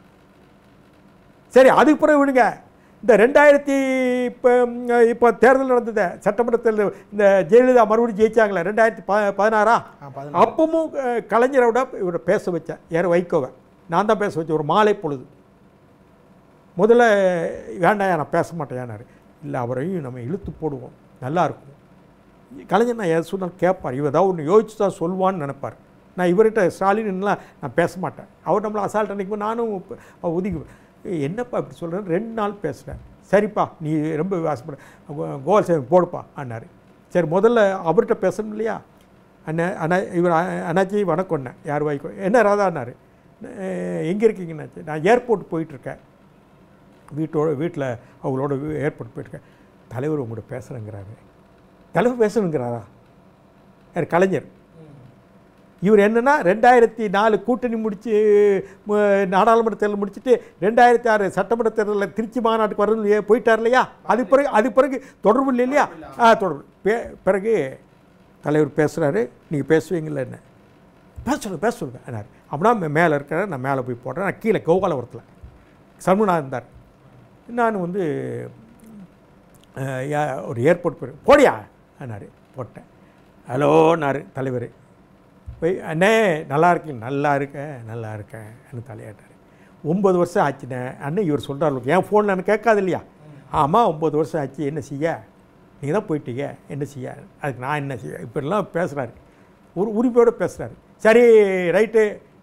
சரி அதுக்கு பிறகு விடுங்க இந்த ரெண்டாயிரத்தி இப்போ இப்போ தேர்தல் நடந்தது சட்டமன்ற தேர்தல் இந்த ஜெயலலிதா மறுபடியும் ஜெயிச்சாங்களே ரெண்டாயிரத்தி ப பதினாறா ஆ, பதினாறு. அப்பவும் அஹ், கலைஞரை விட இவரை பேச வச்சேன் யார் வைகோவை நான் தான் பேச வச்சேன் ஒரு மாலை பொழுது முதல்ல வேண்டாம் நான் பேச மாட்டேன் இல்லை அவரையும் நம்ம இழுத்து போடுவோம் நல்லா இருக்கும் கலைஞர் நான் எதை சொன்னாலும் கேட்பார் இவர் ஏதாவது ஒன்று யோசிச்சு தான் சொல்லுவான்னு நினைப்பார் நான் இவர்கிட்ட ஸ்டாலின்லாம் நான் பேச மாட்டேன் அவர் நம்மளை அசால்ட் அன்றைக்கும் நானும் இப்ப ஒதுங்கி "ஏய், என்னப்பா இப்படி சொல்கிறேன் ரெண்டு நாள் பேசுகிறேன் சரிப்பா நீ ரொம்ப ஆசைப்பட கோல் சேவை போடுப்பா அண்ணார் சரி முதல்ல அவர்கிட்ட பேசணும் இல்லையா அண்ணா அண்ணா இவர் அ- அண்ணாச்சி வணக்கம்ண்ணே யார் வாய்க்கோ என்ன ராதாண்ணார் எங்கே இருக்கீங்கன்னாச்சு நான் ஏர்போர்ட் போயிட்டுருக்கேன் வீட்டோட வீட்டில் அவங்களோட ஏர்போர்ட் போயிருக்கேன் தலைவர் உங்கள்கிட்ட பேசுகிறேங்கிறாரு தலைவர் பேசணுங்கிறாரா யார் கலைஞர் இவர் என்னன்னா ரெண்டாயிரத்தி நாலு கூட்டணி முடிச்சு ம, நாடாளுமன்ற தேர்தல் முடிச்சுட்டு ரெண்டாயிரத்தி ஆறு சட்டமன்ற தேர்தலில் திருச்சி மாநாட்டுக்கு வரணும் ஏ- போயிட்டார் இல்லையா அது பிறகு அது பிறகு தொடர்பு இல்லை இல்லையா ஆ தொடர்பு பே பிறகு தலைவர் பேசுகிறாரு நீங்கள் பேசுவீங்கள என்ன பேச சொல்லுங்க பேச சொல்லுங்க என்னார் அப்படின்னா மே- மேலே இருக்கிற நான் மேலே போய் போடுறேன் நான் கீழே கோபாலபுரத்தில் சண்முகநாதன் இருந்தார் நான் வந்து அஹ், யா- ஒரு ஏர்போர்ட் போய் போடியா என்னார் போட்டேன் ஹலோன்னாரு தலைவர் போய் அண்ணே நல்லா இருக்கீங்க நல்லா இருக்கேன் நல்லா இருக்கேன் எனக்கு தலையாட்டார் ஒம்பது வருஷம் ஆச்சுண்ணே அண்ணன் இவர் சொல்கிறாரு என் ஃபோனில் எனக்கு கேட்காது இல்லையா ஆமாம் ஒம்பது வருஷம் ஆச்சு என்ன செய்ய நீங்கள் தான் போயிட்டீங்க என்ன செய்ய அதுக்கு நான் என்ன செய்ய இப்படிலாம் பேசுகிறாரு ஒரு உரிமையோடு பேசுகிறாரு சரி ரைட்டு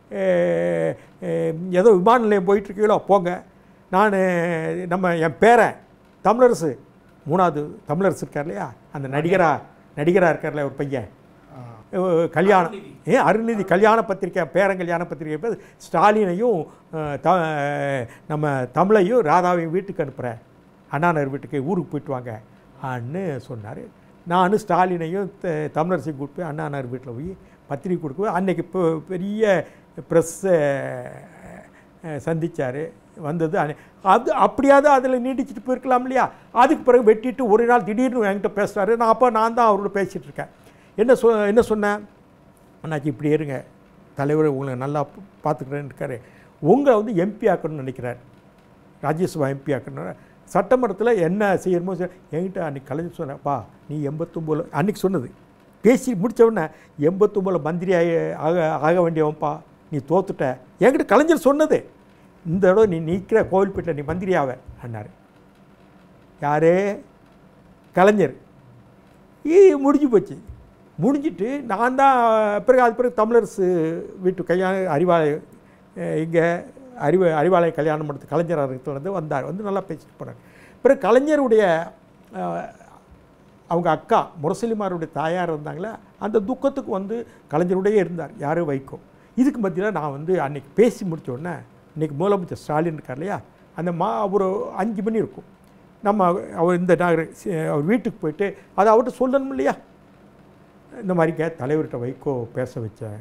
ஏதோ விமான நிலையம் போயிட்டுருக்கீங்களோ போங்க நான் நம்ம என் பேரன் தமிழரசு மூணாவது தமிழரசு இருக்கார் இல்லையா அந்த நடிகரா நடிகராக இருக்கார்ல ஒரு பையன் அஹ் கல்யாணம் ஏ அருள்நிதி கல்யாண பத்திரிக்கை பேரன் கல்யாண பத்திரிக்கை பேர் ஸ்டாலினையும் அஹ், த நம்ம தமிழையும் ராதாவையும் வீட்டுக்கு அனுப்புகிறேன் அண்ணாநகர் வீட்டுக்கு ஊருக்கு போயிட்டு வாங்க அன்னு சொன்னார் நானும் ஸ்டாலினையும் த- தமிழரசையும் கூப்பிட்டு போய் அண்ணாநகர் வீட்டில் போய் பத்திரிக்கை கொடுக்க அன்னைக்கு இப்போ பெரிய ப்ரெஸ்ஸை சந்திச்சார் வந்தது அன்னை- அது அப்படியாவது அதில் நீடிச்சிட்டு போயிருக்கலாம் இல்லையா அதுக்கு பிறகு வெட்டிட்டு ஒரு நாள் திடீர்னு என்கிட்ட பேசுகிறாரு நான் அப்போ நான் தான் அவரோட பேசிகிட்டு இருக்கேன் என்ன சொ என்ன சொன்னேன் அண்ணாச்சி இப்படி இருங்க தலைவர் உங்களை நல்லா பார்த்துக்கிறேன்னு இருக்காரு உங்களை வந்து எம்பி ஆக்கணும்னு நினைக்கிறார் ராஜ்யசபா எம்பி ஆக்கணும் சட்டமன்றத்தில் என்ன செய்யணுமோ செய்ய- என்கிட்ட அன்றைக்கி கலைஞர் சொன்னப்பா நீ எண்பத்தொம்போல அன்றைக்கி சொன்னது பேசி முடிச்ச உடனே எண்பத்தொம்போல மந்திரி ஆக ஆக ஆக வேண்டியவன்ப்பா நீ தோத்துட்ட என்கிட்ட கலைஞர் சொன்னது இந்த தடவை நீ நிற்கிற கோவில்பேட்டில் நீ மந்திரி ஆவ அண்ணார் யாரு கலைஞர் இது முடிஞ்சு போச்சு முடிஞ்சிட்டு நான் தான் பிறகு அது பிறகு தமிழரசு வீட்டு கல்யாணம் அறிவாலய இங்கே அறிவு அறிவாலய கல்யாணம் பண்ணுறது கலைஞர் அரங்கத்தில் வந்து வந்தார் வந்து நல்லா பேசிட்டு போனார் பிறகு கலைஞருடைய அஹ், அவங்க அக்கா முரசலிமாருடைய தாயார் இருந்தாங்களே அந்த துக்கத்துக்கு வந்து கலைஞருடைய இருந்தார் யாரும் வைக்கோ இதுக்கு மத்தியில் நான் வந்து அன்னைக்கு பேசி முடிச்ச உடனே இன்றைக்கி முதலமைச்சர் ஸ்டாலின் இருக்கார் இல்லையா அந்த மா ஒரு அஞ்சு மணி இருக்கும் நம்ம அவர் இந்த நகர அவர் வீட்டுக்கு போயிட்டு அதை அவர்கிட்ட சொல்லணும் இல்லையா இந்த மாதிரிக்க தலைவர்கிட்ட வைகோ பேச வச்சேன்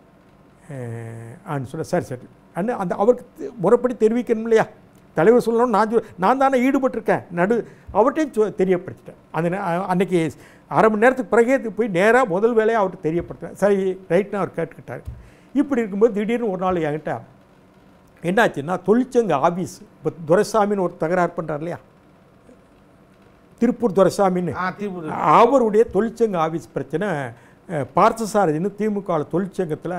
ஆன்னு சொன்ன சரி சரி அண்ணு அந்த அவருக்கு தெ- முறைப்படி தெரிவிக்கணும் இல்லையா தலைவர் சொல்லணும் நான் சொல் நான் தானே ஈடுபட்டிருக்கேன் நடு அவர்கிட்டையும் சொ- தெரியப்படுத்திட்டேன் அந்த நே- அ- அன்னைக்கு அரை மணி நேரத்துக்கு பிறகே இது போய் நேராக முதல் வேலையை அவர்கிட்ட தெரியப்படுத்துவேன் சரி ரைட்னு அவர் கேட்டுக்கிட்டார் இப்படி இருக்கும்போது திடீர்னு ஒரு நாள் என்கிட்ட என்னாச்சுன்னா தொழிற்சங்க ஆஃபீஸ் இப்போ துரைசாமின்னு ஒரு தகராறு பண்ணுறார் இல்லையா திருப்பூர் துரைசாமின்னு ஆ தீபு அவருடைய தொழிற்சங்க ஆஃபீஸ் பிரச்சனை அஹ், பார்த்தசாரதின்னு திமுக தொழிற்சங்கத்தில்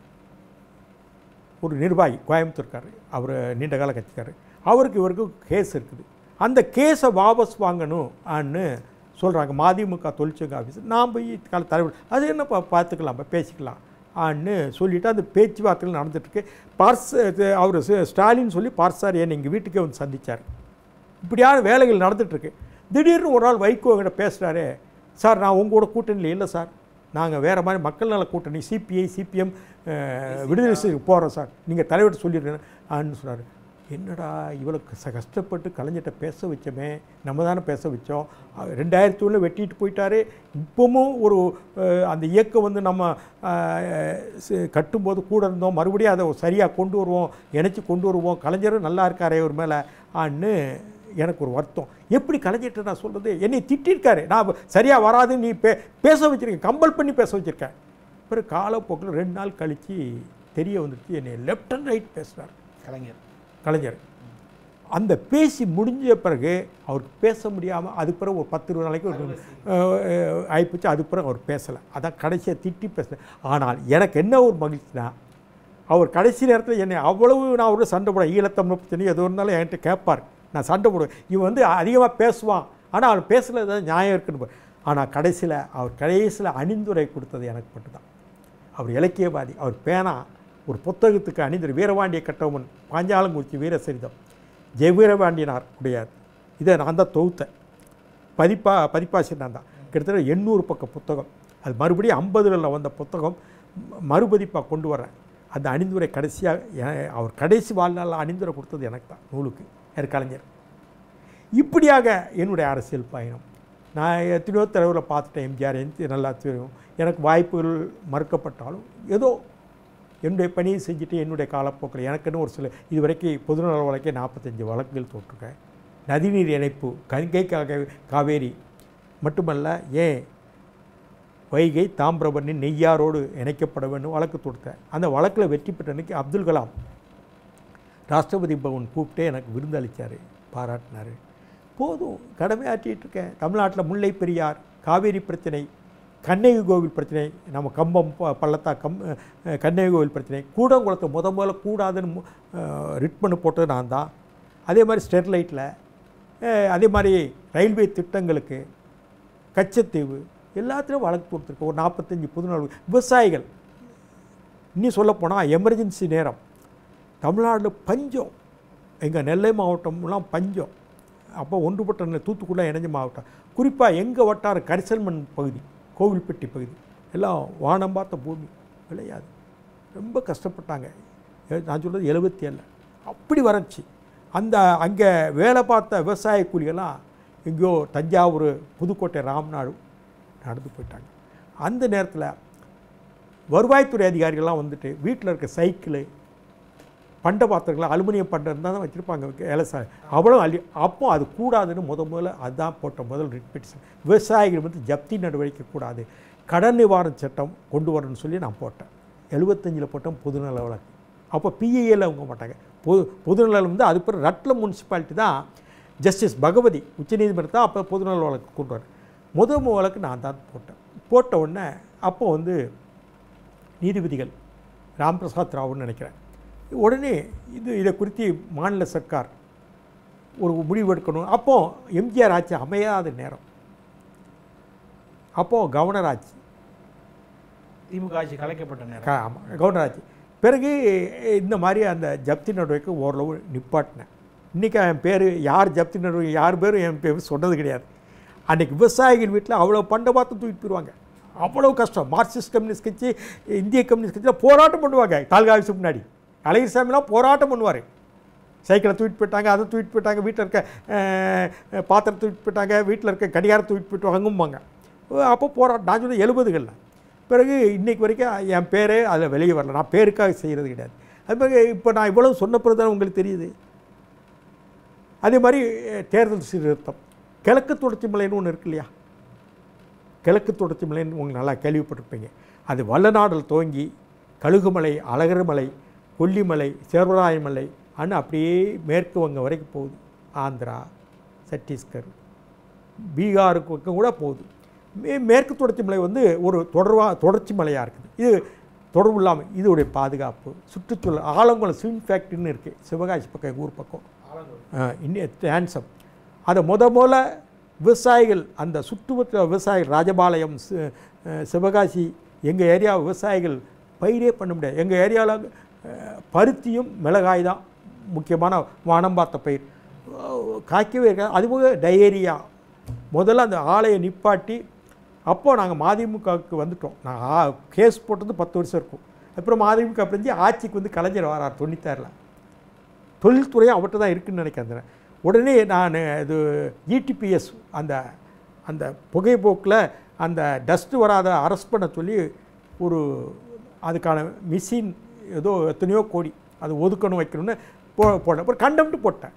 ஒரு நிர்வாகி கோயம்புத்தூர்கார் அவர் நீண்ட கால கட்சிக்கார் அவருக்கு இவருக்கு கேஸ் இருக்குது அந்த கேஸை வாபஸ் வாங்கணும் ஆன்னு சொல்கிறாங்க மதிமுக தொழிற்சங்க ஆஃபீஸ் நான் போய் கால தலைவர் அது என்னப்பா பார்த்துக்கலாம்ப்பா பேசிக்கலாம் ஆன்னு சொல்லிவிட்டு அந்த பேச்சுவார்த்தைகள் நடந்துட்டுருக்கு பார்ஸ் அவர் ஸ்டாலின் சொல்லி பார்சார் என்னை எங்கள் வீட்டுக்கே வந்து சந்திச்சார் இப்படியான வேலைகள் நடந்துகிட்ருக்கு திடீர்னு ஒரு நாள் வைகோ கிட்ட பேசுகிறாரு சார் நான் உங்களோட கூட்டணியில் இல்லை சார் நாங்கள் வேறு மாதிரி மக்கள் நல கூட்டணி சிபிஐ சிபிஎம் விடுதலை செய்ய போகிறோம் சார் நீங்கள் தலைவர்கிட்ட சொல்லிடுறேன் ஆன்னு சொன்னார் என்னடா இவளுக்கு ச கஷ்டப்பட்டு கலைஞர்கிட்ட பேச வச்சோமே நம்ம தானே பேச வச்சோம் அஹ் ரெண்டாயிரத்தி ஒன்றில் வெட்டிட்டு போயிட்டாரு இப்போவும் ஒரு அஹ், அந்த இயக்கம் வந்து நம்ம அஹ், சி- கட்டும்போது கூட இருந்தோம் மறுபடியும் அதை சரியாக கொண்டு வருவோம் இணைச்சி கொண்டு வருவோம் கலைஞரும் நல்லா இருக்காரே ஒரு மேலே ஆன்னு எனக்கு ஒரு வருத்தம் எப்படி கலைஞர்கிட்ட நான் சொல்கிறது என்னை திட்டிருக்காரு நான் சரியாக வராது நீ பே பேச வச்சுருக்கேன் கம்பல் பண்ணி பேச வச்சுருக்கேன் பிறகு காலப்போக்கில் ரெண்டு நாள் கழித்து தெரிய வந்துருச்சு என்னை லெஃப்ட் அண்ட் ரைட் பேசுகிறார் கலைஞர் கலைஞர் அந்த பேசி முடிஞ்ச பிறகு அவருக்கு பேச முடியாமல் அதுக்கு பிறகு ஒரு பத்து இருபது நாளைக்கு ஒரு அஹ், ஆயிப்போச்சு அதுக்கு பிறகு அவர் பேசலை அதான் கடைசியாக திட்டி பேசல ஆனால் எனக்கு என்ன ஒரு மகிழ்ச்சினா அவர் கடைசி நேரத்தில் என்னை அவ்வளவு நான் அவரோட சண்டை போட ஈழத்தமிழ் பிரச்சனை எது இருந்தாலும் என்கிட்ட கேட்பார் நான் சண்டை போடுவேன் இவன் வந்து அதிகமாக பேசுவான் ஆனால் அவர் பேசல ஏதாவது நியாயம் இருக்குன்னு ஆனால் கடைசியில் அவர் கடைசியில் அணிந்துரை கொடுத்தது எனக்கு மட்டும்தான் அவர் இலக்கியவாதி அவர் பேனா ஒரு புத்தகத்துக்கு அணிந்துரை வீரபாண்டிய கட்டவன் பாஞ்சாலங்குறிச்சி வீரசரிதம் ஜெயவீரபாண்டியனார் உடையார் இதை நான் தான் தொகுத்தேன் பதிப்பா பதிப்பாசிரியர் நான் தான் கிட்டத்தட்ட எண்ணூறு பக்க புத்தகம் அது மறுபடியும் ஐம்பதுகளில் வந்த புத்தகம் ம- மறுபதிப்பாக கொண்டு வரேன் அந்த அணிந்துரை கடைசியாக அவர் கடைசி வாழ்நாளில் அணிந்துரை கொடுத்தது எனக்கு தான் நூலுக்கு யார் கலைஞர் இப்படியாக என்னுடைய அரசியல் பயணம் நான் எத்தனையோ தலைவரில் பார்த்துட்டேன் எம்ஜிஆர் எனக்கு நல்லா தெரியும் எனக்கு வாய்ப்புகள் மறுக்கப்பட்டாலும் ஏதோ என்னுடைய பணியை செஞ்சுட்டு என்னுடைய காலப்போக்கில் எனக்குன்னு ஒரு சில இது வரைக்கும் பொதுநல வழக்கே நாற்பத்தஞ்சு வழக்குகள் தொட்டிருக்கேன் நதிநீர் இணைப்பு கங்கை காக- காவேரி மட்டுமல்ல ஏன் வைகை தாமிரபரணி நெய்யாரோடு இணைக்கப்பட வேண்டும் வழக்கு தொடுத்தேன் அந்த வழக்கில் வெற்றி பெற்ற அன்னைக்கு அப்துல் கலாம் ராஷ்டிரபதி பவன் கூப்பிட்டே எனக்கு விருந்தளித்தார் பாராட்டினார் போதும் கடமையாற்றிட்டு இருக்கேன் தமிழ்நாட்டில் முல்லை பெரியார் காவேரி பிரச்சனை கண்ணகி கோவில் பிரச்சனை நம்ம கம்பம் ப- பள்ளத்தா கம் அஹ், கண்ணகி கோவில் பிரச்சனை கூடங்குளத்தை முத முதல்ல கூடாதுன்னு மு- அஹ், ரிட் பண்ணி போட்டது நான் தான் அதே மாதிரி ஸ்டெர்லைட்டில் அதே மாதிரி ரயில்வே திட்டங்களுக்கு கச்சத்தீவு எல்லாத்துலேயும் வழக்கு கொடுத்துருக்கோம் ஒரு நாற்பத்தஞ்சு புதுநாள் விவசாயிகள் இன்னும் சொல்லப்போனால் எமர்ஜென்சி நேரம் தமிழ்நாட்டில் பஞ்சம் எங்கள் நெல்லை மாவட்டம்லாம் பஞ்சம் அப்போ ஒன்றுபட்ட நெல் தூத்துக்குடியில் இணைஞ்ச மாவட்டம் குறிப்பாக எங்கள் வட்டார கரிசல்மண் பகுதி கோவில்பட்டி பகுதி எல்லாம் வானம் பார்த்த பூமி விளையாது ரொம்ப கஷ்டப்பட்டாங்க எ- நான் சொல்கிறது எழுபத்தி ஏழில் அப்படி வறட்சி அந்த அங்கே வேலை பார்த்த விவசாய கூலிகள்லாம் எங்கேயோ தஞ்சாவூர் புதுக்கோட்டை ராம்நாடு நடந்து போயிட்டாங்க அந்த நேரத்தில் வருவாய்த்துறை அதிகாரிகள்லாம் வந்துட்டு வீட்டில் இருக்க சைக்கிளு பண்ட பாத்திரங்கள் அலுமினியம் பண்டம் இருந்தால் தான் வச்சுருப்பாங்க இலசா அவ்வளோ அள்ளி அப்போ அது கூடாதுன்னு முத முதல்ல அதுதான் போட்ட முதல் ரிட் பெட்டிஷன் விவசாயிகள் வந்து ஜப்தி நடவடிக்கை கூடாது கடன் நிவாரண சட்டம் கொண்டு வரணும்னு சொல்லி நான் போட்டேன் எழுபத்தஞ்சில் போட்டேன் பொதுநல வழக்கு அப்போ பிஏஏல அவங்க மாட்டாங்க பொது பொதுநலம் வந்து அது பிறகு ரட்லம் முனிசிபாலிட்டி தான் ஜஸ்டிஸ் பகவதி உச்சநீதிமன்றத்தை அப்போ பொதுநல வழக்கு கொண்டு வரேன் முதல் வழக்கு நான் தான் போட்டேன் போட்ட உடனே அப்போ வந்து நீதிபதிகள் ராம்பிரசாத் ராவ்னு நினைக்கிறேன் உடனே இது இதை குறித்து மாநில சர்க்கார் ஒரு முடிவு எடுக்கணும் அப்போ எம்ஜிஆர் ஆட்சி அமையாத நேரம் அப்போது கவர்னர் ஆட்சி திமுக ஆட்சி கலைக்கப்பட்ட நேரம் க- ஆமா, கவர்னர் ஆட்சி பிறகு இந்த மாதிரி அந்த ஜப்தி நடவடிக்கை ஓரளவு நிப்பாட்டினேன் இன்றைக்கி என் பேர் யார் ஜப்தி நடவடிக்கை யார் பேரும் என் பேர் சொன்னது கிடையாது அன்றைக்கி விவசாயிகள் வீட்டில் அவ்வளோ பண்டை பார்த்து தூக்கிட்டு போயிடுவாங்க அவ்வளோ கஷ்டம் மார்க்சிஸ்ட் கம்யூனிஸ்ட் கட்சி இந்திய கம்யூனிஸ்ட் கட்சியில் போராட்டம் பண்ணுவாங்க தாலுகா ஆஃபீஸுக்கு முன்னாடி அழகிரி சாமிலாம் போராட்டம் பண்ணுவார் சைக்கிளை தூக்கிட்டு போயிட்டாங்க அதை தூக்கிட்டு போயிட்டாங்க வீட்டில் இருக்க அஹ், பாத்திரம் தூக்கிட்டு போயிட்டாங்க வீட்டில் இருக்க கடிகாரம் தூக்கிட்டு போயிட்டு வாங்கும்பாங்க அப்போ போராட்டம் நான் சொன்ன எழுபதுகளில் பிறகு இன்னைக்கு வரைக்கும் என் பேரே அதில் வெளியே வரல நான் பேருக்காக செய்கிறது கிடையாது அது பிறகு இப்போ நான் இவ்வளவு சொன்ன பிறகு தானே உங்களுக்கு தெரியுது அதே மாதிரி அஹ், தேர்தல் சீர்திருத்தம் கிழக்கு தொடர்ச்சி மலைன்னு ஒன்று இருக்கு இல்லையா கிழக்கு தொடர்ச்சி மலைன்னு உங்களுக்கு நல்லா கேள்விப்பட்டிருப்பீங்க அது வல்லநாடல் துவங்கி கழுகுமலை அழகர்மலை கொல்லிமலை சேர்வராயமலை அன்னு அப்படியே மேற்கு வங்கம் வரைக்கும் போகுது ஆந்திரா சத்தீஸ்கர் பீகாருக்கு பக்கம் கூட போகுது மே மேற்கு தொடர்ச்சி மலை வந்து ஒரு தொடர்வா தொடர்ச்சி மலையாக இருக்குது இது தொடர்பு இல்லாமல் இதோடைய பாதுகாப்பு சுற்றுச்சூழல் ஆலங்குளம் ஸ்விம் ஃபேக்ட்ரின்னு இருக்குது சிவகாசி பக்கம் எங்கள் ஊர் பக்கம் இன்னும் டான்சம் அதை முத முதல்ல விவசாயிகள் அந்த சுற்றுவட்ட விவசாயிகள் ராஜபாளையம் சி- அஹ் சிவகாசி எங்கள் ஏரியா விவசாயிகள் பயிரே பண்ண முடியாது எங்கள் ஏரியாவில் பருத்தியும் மிளகாய் தான் முக்கியமான வானம் பார்த்த பயிர் அஹ் காய்க்கவே இருக்காது அதுபோக டயேரியா முதல்ல அந்த ஆலையை நிப்பாட்டி அப்போ நாங்கள் மதிமுகவுக்கு வந்துட்டோம் நான் கேஸ் போட்டது பத்து வருஷம் இருக்கும் அப்புறம் மதிமுக பிரிஞ்சு ஆட்சிக்கு வந்து கலைஞர் வரார் தொண்ணூத்தாறில் தொழில்துறையும் அவர்கிட்ட தான் இருக்குன்னு நினைக்கிறேன் உடனே நான் இது இடிபிஎஸ் அந்த அந்த புகைப்போக்கில் அந்த டஸ்ட்டு வராத அரெஸ்ட் பண்ண சொல்லி ஒரு அதுக்கான மிஷின் ஏதோ எத்தனையோ கோடி அது ஒதுக்கணும் வைக்கணும்னு போ போட்டேன் அப்புறம் கண்டம்ட்டு போட்டேன்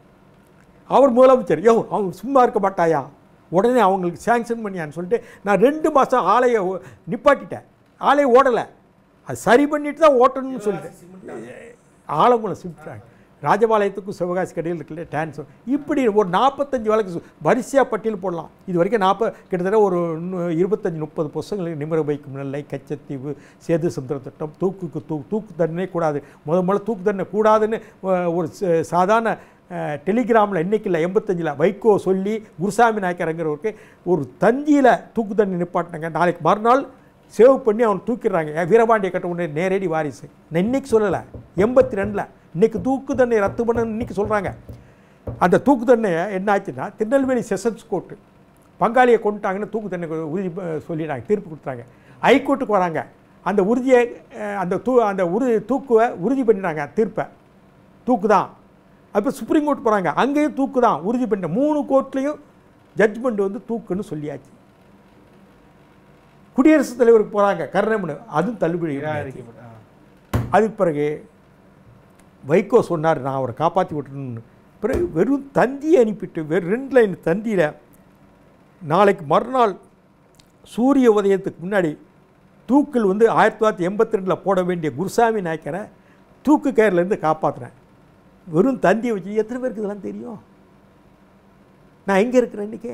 அவர் முதலமைச்சர் யோ அவங்க சும்மா இருக்க மாட்டாயா உடனே அவங்களுக்கு சேங்ஷன் பண்ணியான்னு சொல்லிட்டு நான் ரெண்டு மாதம் ஆலையை ஓ- நிப்பாட்டிட்டேன் ஆலையை ஓடலை அது சரி பண்ணிட்டு தான் ஓட்டணும்னு சொல்லிட்டு ஆலங்குளம் சிமிட்டாங்க ராஜபாளையத்துக்கும் சிவகாசி கடையில் இருக்குல்ல டான்ஸும் இப்படி ஒரு நாற்பத்தஞ்சு வழக்கு சு- வரிசையாக பட்டியல் போடலாம் இது வரைக்கும் நாற்பது கிட்டத்தட்ட ஒரு இன்னும் இருபத்தஞ்சி முப்பது புஸ்தகங்கள் நிமிர வைக்கும் நிலை கச்சத்தீவு சேது சுந்தர திட்டம் தூக்குக்கு தூ தூக்கு தண்டனை கூடாது முத முதல்ல தூக்கு தண்டனை கூடாதுன்னு அஹ், ஒரு ச- சாதாரண டெலிகிராமில் இன்னைக்கு இல்லை எண்பத்தஞ்சில் வைகோ சொல்லி குருசாமி நாயக்கருங்கிறவருக்கு ஒரு தந்தியில் தூக்கு தண்டனை நிப்பாட்டினாங்க நாளைக்கு மறுநாள் சேவ் பண்ணி அவன் தூக்கிடுறாங்க ஏன் வீரபாண்டிய கட்ட உடனே நேரடி வாரிசு நான் இன்னைக்கு சொல்லலை எண்பத்தி ரெண்டில் இன்னைக்கு தூக்கு தண்டனை ரத்து பண்ணணும்னு இன்னைக்கு சொல்கிறாங்க அந்த தூக்கு தண்டனையை என்ன ஆச்சுன்னா திருநெல்வேலி செஷன்ஸ் கோர்ட்டு பங்காளியை கொண்டுட்டாங்கன்னு தூக்கு தண்டனை உறுதி ப- சொல்லிட்டாங்க தீர்ப்பு கொடுத்தாங்க ஹைகோர்ட்டுக்கு வராங்க அந்த உறுதியை அஹ், அந்த தூ அந்த உறுதி தூக்குவை உறுதி பண்ணிட்டாங்க தீர்ப்பை தூக்கு தான் அப்போ சுப்ரீம் கோர்ட் போகிறாங்க அங்கேயும் தூக்கு தான் உறுதி பண்ணிட்ட மூணு கோர்ட்லேயும் ஜட்ஜ்மெண்ட் வந்து தூக்குன்னு சொல்லியாச்சு குடியரசுத் தலைவருக்கு போகிறாங்க கருணாமணி அதுவும் தள்ளுபடி பண்ணியாச்சு. நிராகரிக்கப்பட்ட ஆ. அதுக்கு பிறகு வைகோ சொன்னார் நான் அவரை காப்பாற்றி விட்டுறணும்னு பிறகு வெறும் தந்தியை அனுப்பிட்டு வெறும் ரெண்டு லைன் தந்தியில் நாளைக்கு மறுநாள் சூரிய உதயத்துக்கு முன்னாடி தூக்கில் வந்து ஆயிரத்தி தொள்ளாயிரத்தி எண்பத்தி ரெண்டில் போட வேண்டிய குருசாமி நாயக்கரை தூக்கு கயிறுலேருந்து காப்பாற்றுறேன் வெறும் தந்தியை வச்சு எத்தனை பேருக்கு இதெல்லாம் தெரியும் நான் எங்கே இருக்கிறேன் இன்றைக்கி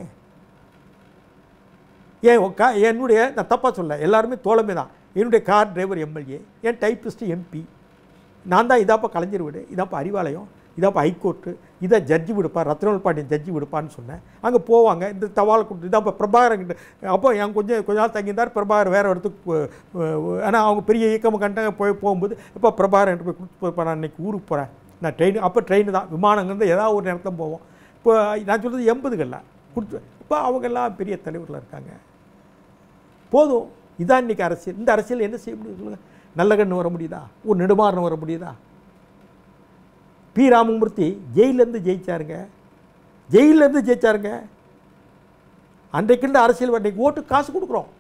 ஏன் உக்கா என்னுடைய நான் தப்பாக சொல்ல எல்லாருமே தோழமை தான் என்னுடைய கார் டிரைவர் எம்எல்ஏ என் டைப்பிஸ்ட்டு எம்பி நான் தான் இதாப்பா கலைஞர் வீடு இதாப்பா அறிவாலயம் இதாப்பா ஹைகோர்ட்டு இதான் ஜட்ஜி விடுப்பா ரத்னவேல் பாண்டியன் ஜட்ஜி விடுப்பான்னு சொன்னேன் அங்கே போவாங்க இந்த தவால் கொடுத்து இதாப்பா பிரபாகரன் கிட்ட அப்போ என் கொஞ்சம் கொஞ்ச நாள் தங்கியிருந்தார் பிரபாகர் வேறு இடத்துக்கு ஆனால் அவங்க பெரிய இயக்கம் கண்டாங்க போய் போகும்போது இப்போ பிரபாகரன் போய் கொடுத்து போய் நான் இன்னைக்கு ஊருக்கு போகிறேன் நான் ட்ரெயின் அப்போ ட்ரெயின் தான் விமானங்கிறது ஏதாவது ஒரு நேரத்தில் போவோம் இப்போ நான் சொல்கிறது எண்பதுகளில் கொடுத்து இப்போ அவங்கெல்லாம் பெரிய தலைவர்களாக இருக்காங்க போதும் இதான் இன்றைக்கி அரசியல் இந்த அரசியல் என்ன செய்ய முடியும் சொல்லுங்கள் நல்ல கண்ணு வர முடியுதா ஒரு நெடுமாறன் வர முடியுதா பி ராமமூர்த்தி ஜெயிலேருந்து ஜெயிச்சாருங்க ஜெயிலேருந்து ஜெயிச்சாருங்க அன்றைக்குண்டு அரசியல் அன்றைக்கு ஓட்டு காசு கொடுக்குறோம்